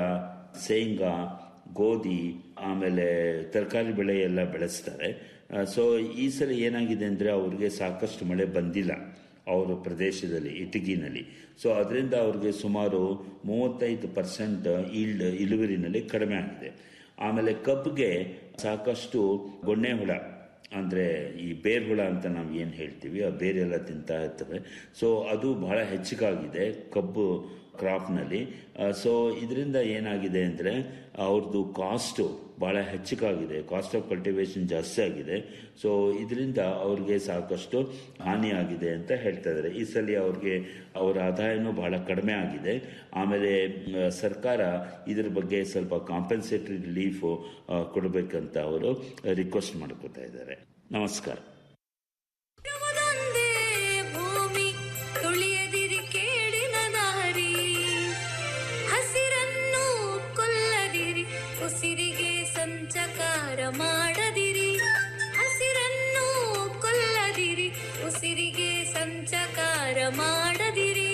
[SPEAKER 9] ಶೇಂಗಾ ಗೋಧಿ ಆಮೇಲೆ ತರಕಾರಿ ಬೆಳೆ ಎಲ್ಲ ಬೆಳೆಸ್ತಾರೆ ಸೊ ಈ ಸಲ ಏನಾಗಿದೆ ಅಂದರೆ ಅವ್ರಿಗೆ ಸಾಕಷ್ಟು ಮಳೆ ಬಂದಿಲ್ಲ ಅವರ ಪ್ರದೇಶದಲ್ಲಿ ಇಟಗಿನಲ್ಲಿ ಸೊ ಅದರಿಂದ ಅವ್ರಿಗೆ ಸುಮಾರು ಮೂವತ್ತೈದು ಪರ್ಸೆಂಟ್ ಈಲ್ಡ್ ಇಳುವರಿನಲ್ಲಿ ಕಡಿಮೆ ಆಗಿದೆ ಆಮೇಲೆ ಕಬ್ಬಿಗೆ ಸಾಕಷ್ಟು ಗೊಣ್ಣೆ ಹುಳ ಅಂದರೆ ಈ ಬೇರ್ ಹುಳ ಅಂತ ನಾವು ಏನು ಹೇಳ್ತೀವಿ ಆ ಬೇರೆಲ್ಲ ತಿಂತಾ ಇರ್ತವೆ ಸೊ ಅದು ಬಹಳ ಹೆಚ್ಚಿಗಾಗಿದೆ ಕಬ್ಬು ಕ್ರಾಪ್ನಲ್ಲಿ ಸೊ ಇದರಿಂದ ಏನಾಗಿದೆ ಅಂದರೆ ಅವ್ರದ್ದು ಕಾಸ್ಟು ಭಾಳ ಹೆಚ್ಚಿಗಾಗಿದೆ ಕಾಸ್ಟ್ ಆಫ್ ಕಲ್ಟಿವೇಶನ್ ಜಾಸ್ತಿ ಆಗಿದೆ ಸೊ ಇದರಿಂದ ಅವ್ರಿಗೆ ಸಾಕಷ್ಟು ಹಾನಿಯಾಗಿದೆ ಅಂತ ಹೇಳ್ತಾ ಇದ್ದಾರೆ ಈ ಸಲ ಅವ್ರಿಗೆ ಅವರ ಆದಾಯನೂ ಬಹಳ ಕಡಿಮೆ ಆಗಿದೆ ಆಮೇಲೆ ಮ್, ಸರ್ಕಾರ ಇದ್ರ ಬಗ್ಗೆ ಸ್ವಲ್ಪ ಕಾಂಪನ್ಸೇಟರಿ ರಿಲೀಫು ಕೊಡಬೇಕಂತ ಅವರು ರಿಕ್ವೆಸ್ಟ್ ಮಾಡ್ಕೋತಾ ಇದ್ದಾರೆ ನಮಸ್ಕಾರ
[SPEAKER 4] ಇರುವುದೊಂದೇ ಭೂಮಿ ತುಳಿಯದಿರಿ ಕೇಡಿನ ದಾರಿ ಹಸಿರನ್ನು ಕೊಲ್ಲದಿರಿ ಉಸಿರಿಗೆ ಸಂಚಕಾರ ಮಾಡದಿರಿ ಹಸಿರನ್ನು ಕೊಲ್ಲದಿರಿ ಉಸಿರಿಗೆ ಸಂಚಕಾರ ಮಾಡದಿರಿ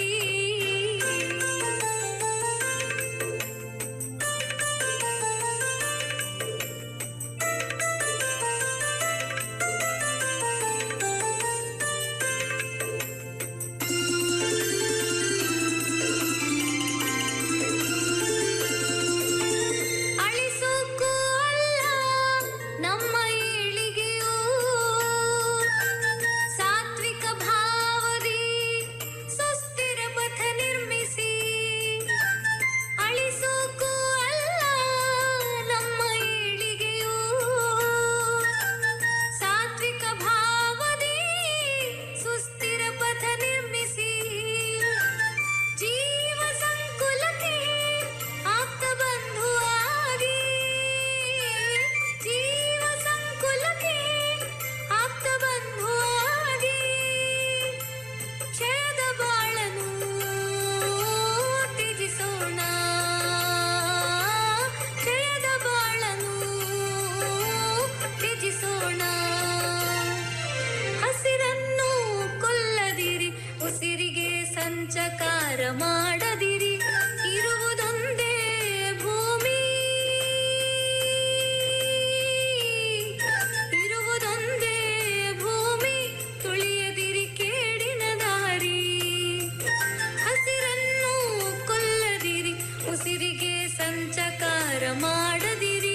[SPEAKER 4] ಅಳಿಸೋಕ್ಕೂ ಅಲ್ಲ ನಮ್ಮ ಏಳಿಗೆಯೂ ಸಾತ್ವಿಕ ಭಾವದಿ ಸುಸ್ಥಿರ ಮಾಡದಿರಿ ಇರುವುದೊಂದೇ ಭೂಮಿ ಇರುವುದೊಂದೇ ಭೂಮಿ ತುಳಿಯದಿರಿ ಕೇಡಿನ ದಾರಿ ಹಸಿರನ್ನು ಕೊಲ್ಲದಿರಿ ಉಸಿರಿಗೆ ಸಂಚಕಾರ ಮಾಡದಿರಿ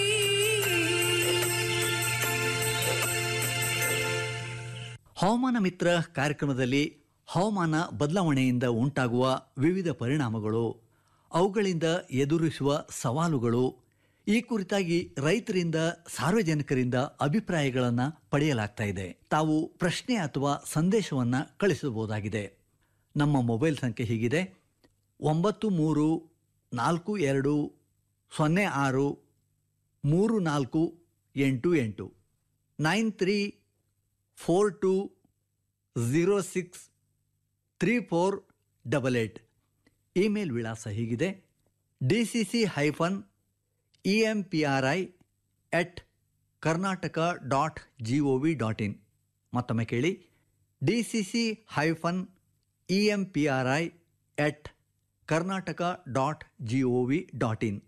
[SPEAKER 5] ಹವಾಮಾನ ಮಿತ್ರ ಕಾರ್ಯಕ್ರಮದಲ್ಲಿ ಹವಾಮಾನ ಬದಲಾವಣೆಯಿಂದ ಉಂಟಾಗುವ ವಿವಿಧ ಪರಿಣಾಮಗಳು ಅವುಗಳಿಂದ ಎದುರಿಸುವ ಸವಾಲುಗಳು ಈ ಕುರಿತಾಗಿ ರೈತರಿಂದ ಸಾರ್ವಜನಿಕರಿಂದ ಅಭಿಪ್ರಾಯಗಳನ್ನು ಪಡೆಯಲಾಗ್ತಾ ಇದೆ ತಾವು ಪ್ರಶ್ನೆ ಅಥವಾ ಸಂದೇಶವನ್ನು ಕಳಿಸಬಹುದಾಗಿದೆ ನಮ್ಮ ಮೊಬೈಲ್ ಸಂಖ್ಯೆ ಹೀಗಿದೆ ಒಂಬತ್ತು ಮೂರು ನಾಲ್ಕು ಎರಡು ಸೊನ್ನೆ ಆರು ಮೂರು ನಾಲ್ಕು ಎಂಟು ಎಂಟು nine three four two zero six three four double eight email ವಿಳಾಸ ಹೀಗಿದೆ D C C hyphen E M P R I at Karnataka dot G O V dot in ಮತ್ತೊಮ್ಮೆ ಕೇಳಿ D C C hyphen E M P R I at Karnataka dot G O V dot in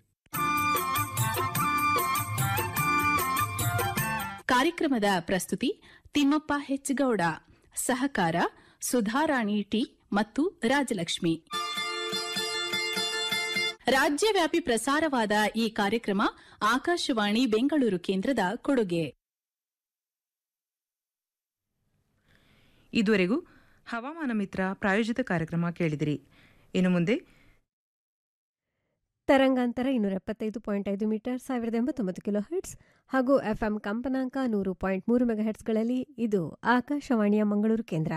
[SPEAKER 3] ಕಾರ್ಯಕ್ರಮದ ಪ್ರಸ್ತುತಿ ತಿಮ್ಮಪ್ಪ ಹೆಚ್ಗೌಡ ಸಹಕಾರ Sudharani T ಮತ್ತು ರಾಜಲಕ್ಷ್ಮಿ ರಾಜ್ಯವ್ಯಾಪಿ ಪ್ರಸಾರವಾದ ಈ ಕಾರ್ಯಕ್ರಮ ಆಕಾಶವಾಣಿ ಬೆಂಗಳೂರು ಕೇಂದ್ರದ ಕೊಡುಗೆ
[SPEAKER 2] ಇದುವರೆಗೂ ಹವಾಮಾನ ಮಿತ್ರ ಪ್ರಾಯೋಜಿತ ಕಾರ್ಯಕ್ರಮ ಕೇಳಿದಿರಿ ಇನ್ನು ಮುಂದೆ
[SPEAKER 10] ತರಂಗಾಂತರ ಇನ್ನೂರ ಎಪ್ಪತ್ತೈದು ಪಾಯಿಂಟ್ ಐದು ಮೀಟರ್ ಸಾವಿರದ ಎಂಬತ್ತೊಂಬತ್ತು ಕಿಲೋ ಹರ್ಟ್ಸ್ ಹಾಗೂ ಎಫ್ಎಂ ಕಂಪನಾಂಕ ನೂರು ಪಾಯಿಂಟ್ ಮೂರು ಮೆಗಾ ಹರ್ಟ್ಸ್ಗಳಲ್ಲಿ ಇದು ಆಕಾಶವಾಣಿಯ ಮಂಗಳೂರು ಕೇಂದ್ರ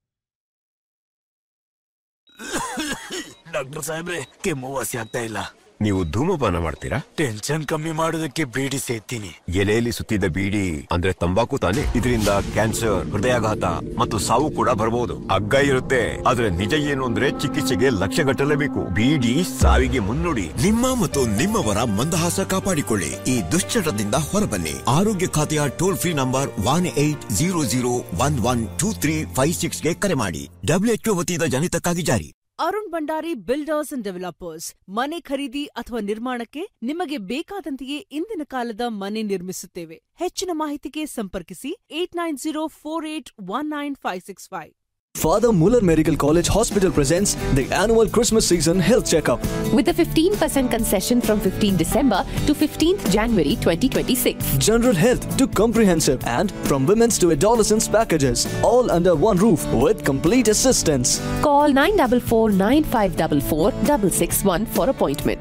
[SPEAKER 11] ಡಾಕ್ಟರ್ ಸಾಹೇಬ್ರೆ ಕೆಮ್ಮು ವಾಸಿ ಆಗ್ತಾ ಇಲ್ಲ
[SPEAKER 12] ನೀವು ಧೂಮಪಾನ ಮಾಡ್ತೀರಾ
[SPEAKER 11] ಟೆನ್ಷನ್ ಕಮ್ಮಿ ಮಾಡೋದಕ್ಕೆ ಬೀಡಿ ಸೇತೀನಿ
[SPEAKER 12] ಎಲೆಯಲ್ಲಿ ಸುತ್ತಿದ್ದ ಬೀಡಿ ಅಂದ್ರೆ ತಂಬಾಕು ತಾನೆ ಇದರಿಂದ ಕ್ಯಾನ್ಸರ್ ಹೃದಯಾಘಾತ ಮತ್ತು ಸಾವು ಕೂಡ ಬರಬಹುದು ಅಗ್ಗ ಇರುತ್ತೆ ಆದ್ರೆ ನಿಜ ಏನು ಅಂದ್ರೆ ಚಿಕಿತ್ಸೆಗೆ ಲಕ್ಷ ಗಟ್ಟಲೇಬೇಕು ಬೀಡಿ ಸಾವಿಗೆ ಮುನ್ನುಡಿ
[SPEAKER 13] ನಿಮ್ಮ ಮತ್ತು ನಿಮ್ಮವರ ಮಂದಹಾಸ ಕಾಪಾಡಿಕೊಳ್ಳಿ ಈ ದುಶ್ಚಟದಿಂದ ಹೊರಬನ್ನಿ ಆರೋಗ್ಯ ಖಾತೆಯ toll free number one eight zero zero one one two three five ಸಿಕ್ಸ್ಗೆ ಕರೆ ಮಾಡಿ ಡಬ್ಲ್ಯೂಎಚ್ಒ ವತಿಯಿಂದ ಜನಿತಕ್ಕಾಗಿ ಜಾರಿ
[SPEAKER 14] Arun Bhandari builders and developers ಮನೆ ಖರೀದಿ ಅಥವಾ ನಿರ್ಮಾಣಕ್ಕೆ ನಿಮಗೆ ಬೇಕಾದಂತೆಯೇ ಇಂದಿನ ಕಾಲದ ಮನೆ ನಿರ್ಮಿಸುತ್ತೇವೆ ಹೆಚ್ಚಿನ ಮಾಹಿತಿಗೆ ಸಂಪರ್ಕಿಸಿ eight nine zero four eight one nine five six five
[SPEAKER 15] Father Muller Medical College Hospital presents the annual Christmas season health checkup.
[SPEAKER 16] with a 15% concession from 15 December to 15th January 2026.
[SPEAKER 15] General health to comprehensive and from women's to adolescents packages, all under one roof with complete assistance.
[SPEAKER 16] Call 944 9544 661 for appointment.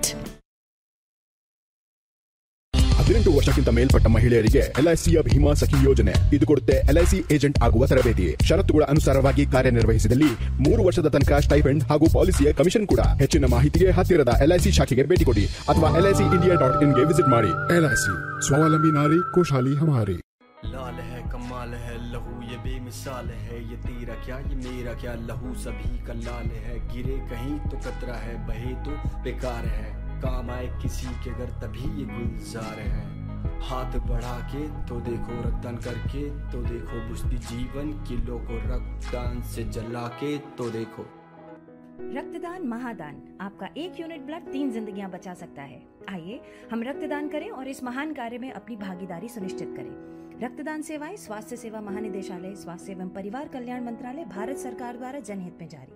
[SPEAKER 17] ಹದಿನೆಂಟು ವರ್ಷಕ್ಕಿಂತ ಮೇಲ್ಪಟ್ಟ ಮಹಿಳೆಯರಿಗೆ ಎಲ್ಐಸಿಯ ಭೀಮಾ ಸಖಿ ಯೋಜನೆ ಇದು ಕೊಡುತ್ತೆ LIC agent ಆಗುವ ತರಬೇತಿ ಷರತ್ತುಗಳ ಅನುಸಾರವಾಗಿ ಕಾರ್ಯನಿರ್ವಹಿಸಿದಲ್ಲಿ ಮೂರು ವರ್ಷದ ತನಕ ಸ್ಟೈಫೆಂಡ್ ಹಾಗೂ ಪಾಲಿಸಿಯ ಕಮಿಷನ್ ಕೂಡ ಹೆಚ್ಚಿನ ಮಾಹಿತಿಗೆ ಹತ್ತಿರದ ಎಲ್ಐಸಿ ಶಾಖೆಗೆ ಭೇಟಿ ಕೊಡಿ ಅಥವಾ ಎಲ್ಐಸಿ ಇಂಡಿಯಾ ಡಾಟ್ ಇನ್ಗೆ ವಿಸಿಟ್ ಮಾಡಿ ಎಲ್ಐಸಿ ಸ್ವಾವಲಂಬಿ ನಾರಿ ಖುಷಹಾಲಿ ಹಮಾರಿ
[SPEAKER 18] लाल है कमाल है लहू ये बेमिसाल है ये तेरा क्या ये मेरा क्या लहू सभी का लाल है गिरे कहीं तो कतरा है बहे तो बेकार है काम आए किसी के घर तभी ये गुलजार है हाथ बढ़ा के तो देखो रक्तदान करके तो देखो बुझती जीवन किलो को रक्तदान से जला के तो देखो
[SPEAKER 19] रक्तदान महादान आपका एक यूनिट ब्लड तीन जिंदगियां बचा सकता है आइए हम रक्तदान करें और इस महान कार्य में अपनी भागीदारी सुनिश्चित करें रक्तदान सेवाएं स्वास्थ्य सेवा महानिदेशालय स्वास्थ्य एवं परिवार कल्याण मंत्रालय भारत सरकार द्वारा जनहित में जारी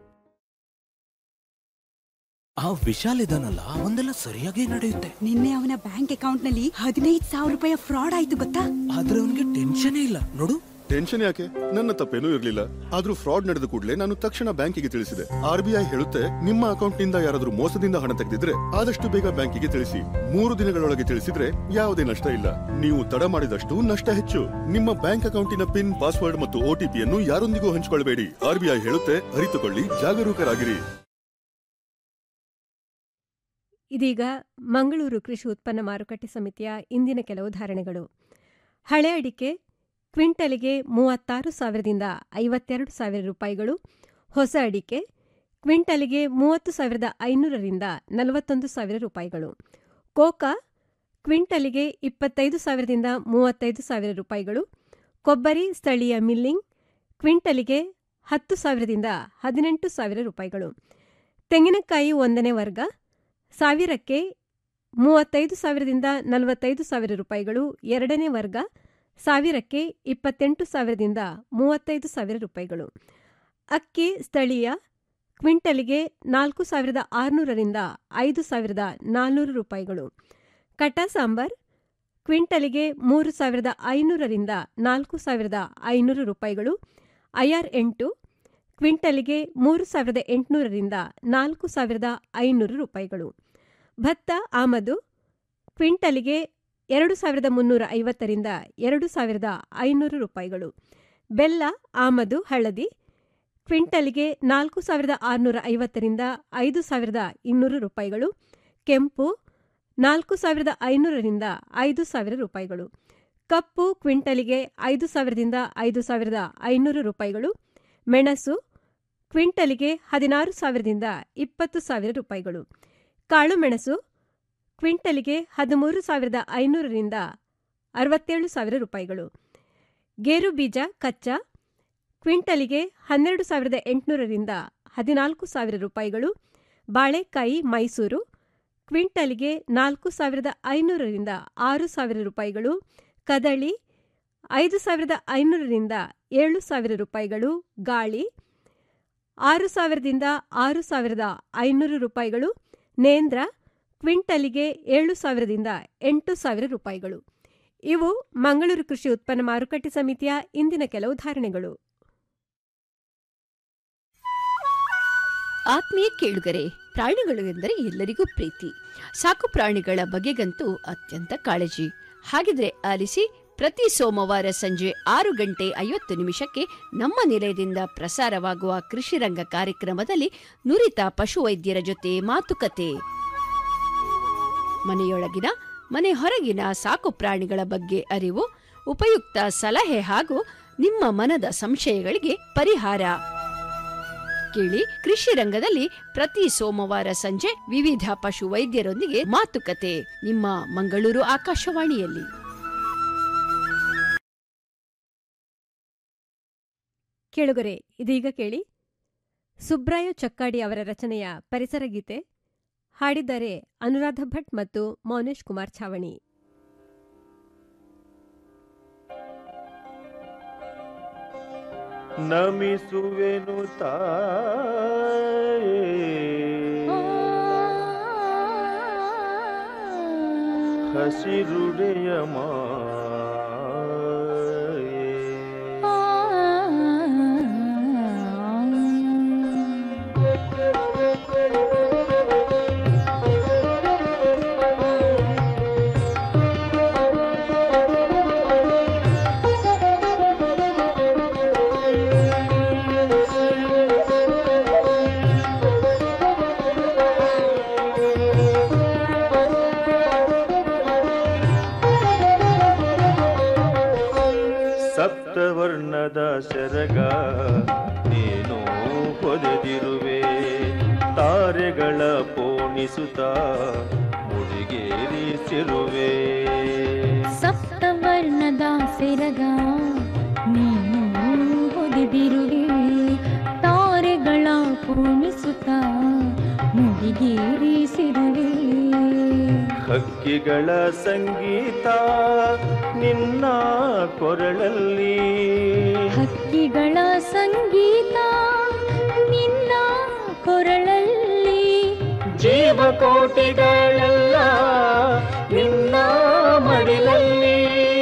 [SPEAKER 11] ಆ ವಿಶಾಲ್ ಇದಾನಲ್ಲ ಒಂದೆಲ್ಲ ಸರಿಯಾಗಿ ನಡೆಯುತ್ತೆ
[SPEAKER 20] ನಿನ್ನೆ ಅವನ ಬ್ಯಾಂಕ್ ಅಕೌಂಟ್ ನಲ್ಲಿ ಹದಿನೈದು ಸಾವಿರ ರೂಪಾಯಿ ಫ್ರಾಡ್ ಆಯ್ತು ಗೊತ್ತಾ
[SPEAKER 11] ಆದ್ರೆ ಅವನಿಗೆ ಟೆನ್ಷನ್ ಇಲ್ಲ ನೋಡು
[SPEAKER 21] ಟೆನ್ಷನ್ ಯಾಕೆ ನನ್ನ ತಪ್ಪೇನೂ ಇರಲಿಲ್ಲ ಆದ್ರೂ ಫ್ರಾಡ್ ನಡೆದ ಕೂಡಲೇ ನಾನು ತಕ್ಷಣ ಬ್ಯಾಂಕಿಗೆ ತಿಳಿಸಿದೆ ಆರ್ಬಿಐ ಹೇಳುತ್ತೆ ನಿಮ್ಮ ಅಕೌಂಟ್ನಿಂದ ಯಾರಾದ್ರೂ ಮೋಸದಿಂದ ಹಣ ತೆಗೆದಿದ್ರೆ ಆದಷ್ಟು ಬೇಗ ಬ್ಯಾಂಕಿಗೆ ತಿಳಿಸಿ ಮೂರು ದಿನಗಳೊಳಗೆ ತಿಳಿಸಿದ್ರೆ ಯಾವುದೇ ನಷ್ಟ ಇಲ್ಲ ನೀವು ತಡ ಮಾಡಿದಷ್ಟು ನಷ್ಟ ಹೆಚ್ಚು ನಿಮ್ಮ ಬ್ಯಾಂಕ್ ಅಕೌಂಟಿನ ಪಿನ್ ಪಾಸ್ವರ್ಡ್ ಮತ್ತು ಒಟಿಪಿಯನ್ನು ಯಾರೊಂದಿಗೂ ಹಂಚಿಕೊಳ್ಳಬೇಡಿ ಆರ್ಬಿಐ ಹೇಳುತ್ತೆ ಅರಿತುಕೊಳ್ಳಿ ಜಾಗರೂಕರಾಗಿರಿ
[SPEAKER 10] ಇದೀಗ ಮಂಗಳೂರು ಕೃಷಿ ಉತ್ಪನ್ನ ಮಾರುಕಟ್ಟೆ ಸಮಿತಿಯ ಇಂದಿನ ಕೆಲವು ಧಾರಣೆಗಳು ಹಳೆ ಅಡಿಕೆ ಕ್ವಿಂಟಲಿಗೆ ಮೂವತ್ತಾರು ಸಾವಿರದಿಂದ ಐವತ್ತೆರಡು ಸಾವಿರ ರೂಪಾಯಿಗಳು ಹೊಸ ಅಡಿಕೆ ಕ್ವಿಂಟಲಿಗೆ ಮೂವತ್ತು ಸಾವಿರದ ಐನೂರರಿಂದ ನಲವತ್ತೊಂದು ಸಾವಿರ ರೂಪಾಯಿಗಳು ಕೋಕಾ ಕ್ವಿಂಟಲಿಗೆ ಇಪ್ಪತ್ತೈದು ಸಾವಿರದಿಂದ ಮೂವತ್ತೈದು ಸಾವಿರ ರೂಪಾಯಿಗಳು ಕೊಬ್ಬರಿ ಸ್ಥಳೀಯ ಮಿಲ್ಲಿಂಗ್ ಕ್ವಿಂಟಲಿಗೆ ಹತ್ತು ಸಾವಿರದಿಂದ ಹದಿನೆಂಟು ಸಾವಿರ ರೂಪಾಯಿಗಳು ತೆಂಗಿನಕಾಯಿ ಒಂದನೇ ವರ್ಗ ಸಾವಿರಕ್ಕೆ ಮೂವತ್ತೈದು ಸಾವಿರದಿಂದ ನಲವತ್ತೈದು ಸಾವಿರ ರೂಪಾಯಿಗಳು ಎರಡನೇ ವರ್ಗ ಸಾವಿರಕ್ಕೆ ಇಪ್ಪತ್ತೆಂಟು ಸಾವಿರದಿಂದ ಮೂವತ್ತೈದು ಸಾವಿರ ರೂಪಾಯಿಗಳು ಅಕ್ಕಿ ಸ್ಥಳೀಯ ಕ್ವಿಂಟಲಿಗೆ ನಾಲ್ಕು ಸಾವಿರದ ಆರುನೂರರಿಂದ ಐದು ಸಾವಿರದ ನಾಲ್ನೂರು ರೂಪಾಯಿಗಳು ಕಟ ಸಾಂಬಾರ್ ಕ್ವಿಂಟಲಿಗೆ ಮೂರು ಸಾವಿರದ ಐನೂರರಿಂದ ನಾಲ್ಕು ಸಾವಿರದ ಐನೂರು ರೂಪಾಯಿಗಳು ಐಆರ್ ಎಂಟು ಕ್ವಿಂಟಲಿಗೆ ಮೂರು ಸಾವಿರದ ಎಂಟುನೂರರಿಂದ ನಾಲ್ಕು ಸಾವಿರದ ಐನೂರು ರೂಪಾಯಿಗಳು ಭತ್ತ ಆಮದು ಕ್ವಿಂಟಲಿಗೆ ಎರಡು ಸಾವಿರದ ಮುನ್ನೂರ ಐವತ್ತರಿಂದ ಎರಡು ಸಾವಿರದ ಐನೂರು ರೂಪಾಯಿಗಳು ಬೆಲ್ಲ ಆಮದು ಹಳದಿ ಕ್ವಿಂಟಲಿಗೆ ನಾಲ್ಕು ಸಾವಿರದ ಆರುನೂರ ಐವತ್ತರಿಂದ ಐದು ಸಾವಿರದ ಇನ್ನೂರು ರೂಪಾಯಿಗಳು ಕೆಂಪು ನಾಲ್ಕು ಸಾವಿರದ ಐನೂರರಿಂದ ಐದು ಸಾವಿರ ರೂಪಾಯಿಗಳು ಕಪ್ಪು ಕ್ವಿಂಟಲಿಗೆ ಐದು ಸಾವಿರದಿಂದ ಐದು ಸಾವಿರದ ಐನೂರು ರೂಪಾಯಿಗಳು ಮೆಣಸು ಕ್ವಿಂಟಲಿಗೆ ಹದಿನಾರು ಸಾವಿರದಿಂದ ಇಪ್ಪತ್ತು ಸಾವಿರ ರೂಪಾಯಿಗಳು ಕಾಳು ಮೆಣಸು ಕ್ವಿಂಟಲಿಗೆ ಹದಿಮೂರು ಸಾವಿರದ ಐನೂರರಿಂದ ಅರವತ್ತೇಳು ಸಾವಿರ ರೂಪಾಯಿಗಳು ಗೇರು ಬೀಜ ಕಚ್ಚಾ ಕ್ವಿಂಟಲಿಗೆ ಹನ್ನೆರಡು ಸಾವಿರದ ಎಂಟುನೂರರಿಂದ ಹದಿನಾಲ್ಕು ಸಾವಿರ ರೂಪಾಯಿಗಳು ಬಾಳೆಕಾಯಿ ಮೈಸೂರು ಕ್ವಿಂಟಲಿಗೆ ನಾಲ್ಕು ಸಾವಿರದ ಐನೂರರಿಂದ ಆರು ಸಾವಿರ ರೂಪಾಯಿಗಳು ಕದಳಿ ಐದು ಸಾವಿರದ ಐನೂರರಿಂದ ಏಳು ಸಾವಿರ ರೂಪಾಯಿಗಳು ಗಾಳಿ ಆರು ಸಾವಿರದಿಂದ ಆರು ಸಾವಿರದ ಐನೂರು ರೂಪಾಯಿಗಳು ನೇಂದ್ರ ಕ್ವಿಂಟಲಿಗೆ ಏಳು ಸಾವಿರದಿಂದ ಎಂಟು ಸಾವಿರ ರೂಪಾಯಿಗಳು ಇವು ಮಂಗಳೂರು ಕೃಷಿ ಉತ್ಪನ್ನ ಮಾರುಕಟ್ಟೆ ಸಮಿತಿಯ ಇಂದಿನ ಕೆಲವು ಧಾರಣೆಗಳು
[SPEAKER 1] ಆತ್ಮೀಯ ಕೇಳುಗರೆ ಪ್ರಾಣಿಗಳು ಎಂದರೆ ಎಲ್ಲರಿಗೂ ಪ್ರೀತಿ ಸಾಕು ಪ್ರಾಣಿಗಳ ಬಗೆಗಂತೂ ಅತ್ಯಂತ ಕಾಳಜಿ ಹಾಗಿದ್ರೆ ಆಲಿಸಿ ಪ್ರತಿ ಸೋಮವಾರ ಸಂಜೆ ಆರು ಗಂಟೆ ಐವತ್ತು ನಿಮಿಷಕ್ಕೆ ನಮ್ಮ ನಿಲಯದಿಂದ ಪ್ರಸಾರವಾಗುವ ಕೃಷಿ ರಂಗ ಕಾರ್ಯಕ್ರಮದಲ್ಲಿ ನುರಿತ ಪಶುವೈದ್ಯರ ಜೊತೆ ಮಾತುಕತೆ ಮನೆಯೊಳಗಿನ ಮನೆ ಹೊರಗಿನ ಸಾಕು ಪ್ರಾಣಿಗಳ ಬಗ್ಗೆ ಅರಿವು ಉಪಯುಕ್ತ ಸಲಹೆ ಹಾಗೂ ನಿಮ್ಮ ಮನದ ಸಂಶಯಗಳಿಗೆ ಪರಿಹಾರ ಕೇಳಿ ಕೃಷಿ ರಂಗದಲ್ಲಿ ಪ್ರತಿ ಸೋಮವಾರ ಸಂಜೆ ವಿವಿಧ ಪಶು ವೈದ್ಯರೊಂದಿಗೆ ಮಾತುಕತೆ ನಿಮ್ಮ ಮಂಗಳೂರು ಆಕಾಶವಾಣಿಯಲ್ಲಿ
[SPEAKER 10] ಕೇಳುಗರೆ ಇದೀಗ ಕೇಳಿ ಸುಬ್ರಾಯ ಚಕ್ಕಾಡಿ ಅವರ ರಚನೆಯ ಪರಿಸರ ಗೀತೆ ಹಾಡಿದ್ದಾರೆ ಅನುರಾಧ ಭಟ್ ಮತ್ತು ಮೌನೇಶ್ ಕುಮಾರ್ ಛಾವಣಿ
[SPEAKER 22] ನಮಿಸುವೆನು ತಾಯೇ ಹಸಿರುಡೆಯ ಮಾಯೇ ಸಪ್ತವರ್ಣದ ಸೆರಗ ನೀನು ಹೊದೆದಿರುವೆ ತಾರೆಗಳ ಪೋಣಿಸುತ್ತ ಮುಡಿಗೇರಿಸಿರುವೆ
[SPEAKER 4] ಸಪ್ತವರ್ಣದ ಸೆರಗ ನೀನು ಹೊದಿದಿರುವೆ ತಾರೆಗಳ ಪೂರ್ಣಿಸುತ್ತ ಮುಡಿಗೇರಿಸಿರುವೆ
[SPEAKER 22] ಹಕ್ಕಿಗಳ ಸಂಗೀತ ನಿನ್ನ ಕೊರಳಲ್ಲಿ
[SPEAKER 4] ಹಕ್ಕಿಗಳ ಸಂಗೀತ ನಿನ್ನ ಕೊರಳಲ್ಲಿ
[SPEAKER 22] ಜೀವಕೋಟಿಗಳೆಲ್ಲ ನಿನ್ನ ಮಡಿಲಲ್ಲಿ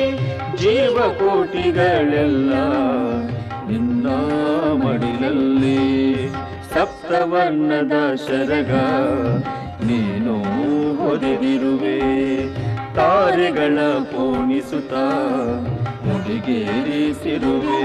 [SPEAKER 22] ಜೀವಕೋಟಿಗಳೆಲ್ಲ ನಿನ್ನ ಮಡಿಲಲ್ಲಿ ಸಪ್ತವರ್ಣದ ಶರಗ ನೀನು ಹೊದೆದಿರುವೆ ತಾರೆಗಳ ಪೋಣಿಸುತ್ತ ಮುಡಿಗೇರಿಸಿರುವೆ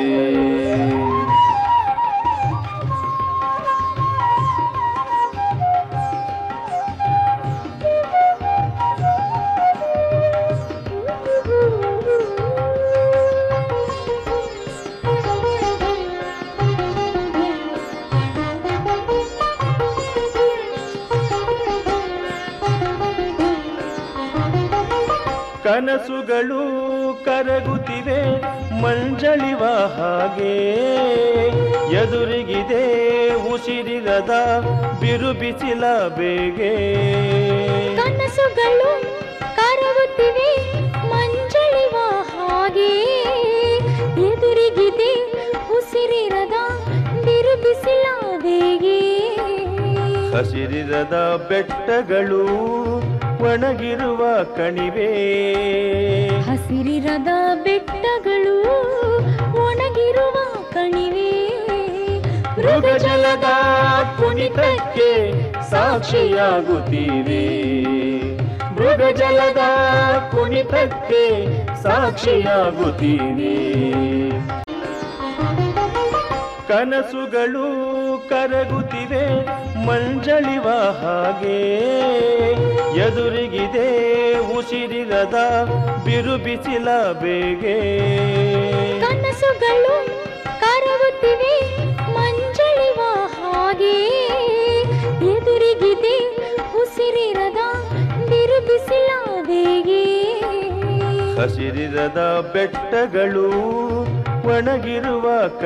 [SPEAKER 22] ಕನಸುಗಳು ಕರಗುತ್ತಿವೆ ಮಂಜಳಿವ ಹಾಗೆ ಎದುರಿಗಿದೆ ಉಸಿರಿರದ ಬಿರು ಬಿಸಿಲ ಬೇಗೆ
[SPEAKER 4] ಕನಸುಗಳು ಕರಗುತ್ತಿವೆ ಮಂಜಳಿವ ಹಾಗೆ ಎದುರಿಗಿದೆ ಉಸಿರಿರದ ಬಿರುಬಿಸಿಲ ಬೇಗೆ
[SPEAKER 22] ಹಸಿರಿರದ ಬೆಟ್ಟಗಳು ಒಣಗಿರುವ ಕಣಿವೆ
[SPEAKER 4] ಹಸಿರಿರದ ಬೆಟ್ಟಗಳು ಒಣಗಿರುವ ಕಣಿವೆ
[SPEAKER 22] ಮೃಗಜಲದ ಕುಣಿತಕ್ಕೆ ಸಾಕ್ಷಿಯಾಗುತ್ತೀರಿ ಮೃಗಜಲದ ಕುಣಿತಕ್ಕೆ ಸಾಕ್ಷಿಯಾಗುತ್ತೀರಿ ಕನಸುಗಳು ಕರಗುತ್ತಿವೆ ಮಂಜಳಿವ ಹಾಗೆ ಎದುರಿಗಿದೆ ಉಸಿರಿರದ ಬಿರು ಬಿಸಿಲ ಬೇಗೆ
[SPEAKER 4] ಕನಸುಗಳು ಕರಗುತ್ತಿವೆ ಮಂಜಳಿವ ಹಾಗೆ ಎದುರಿಗಿದೆ ಉಸಿರಿರದ ಬಿರುಬಿಸಿಲ ಬೇಗೆ
[SPEAKER 22] ಹಸಿರಿರದ ಬೆಟ್ಟಗಳು ಒಣಗಿರುವ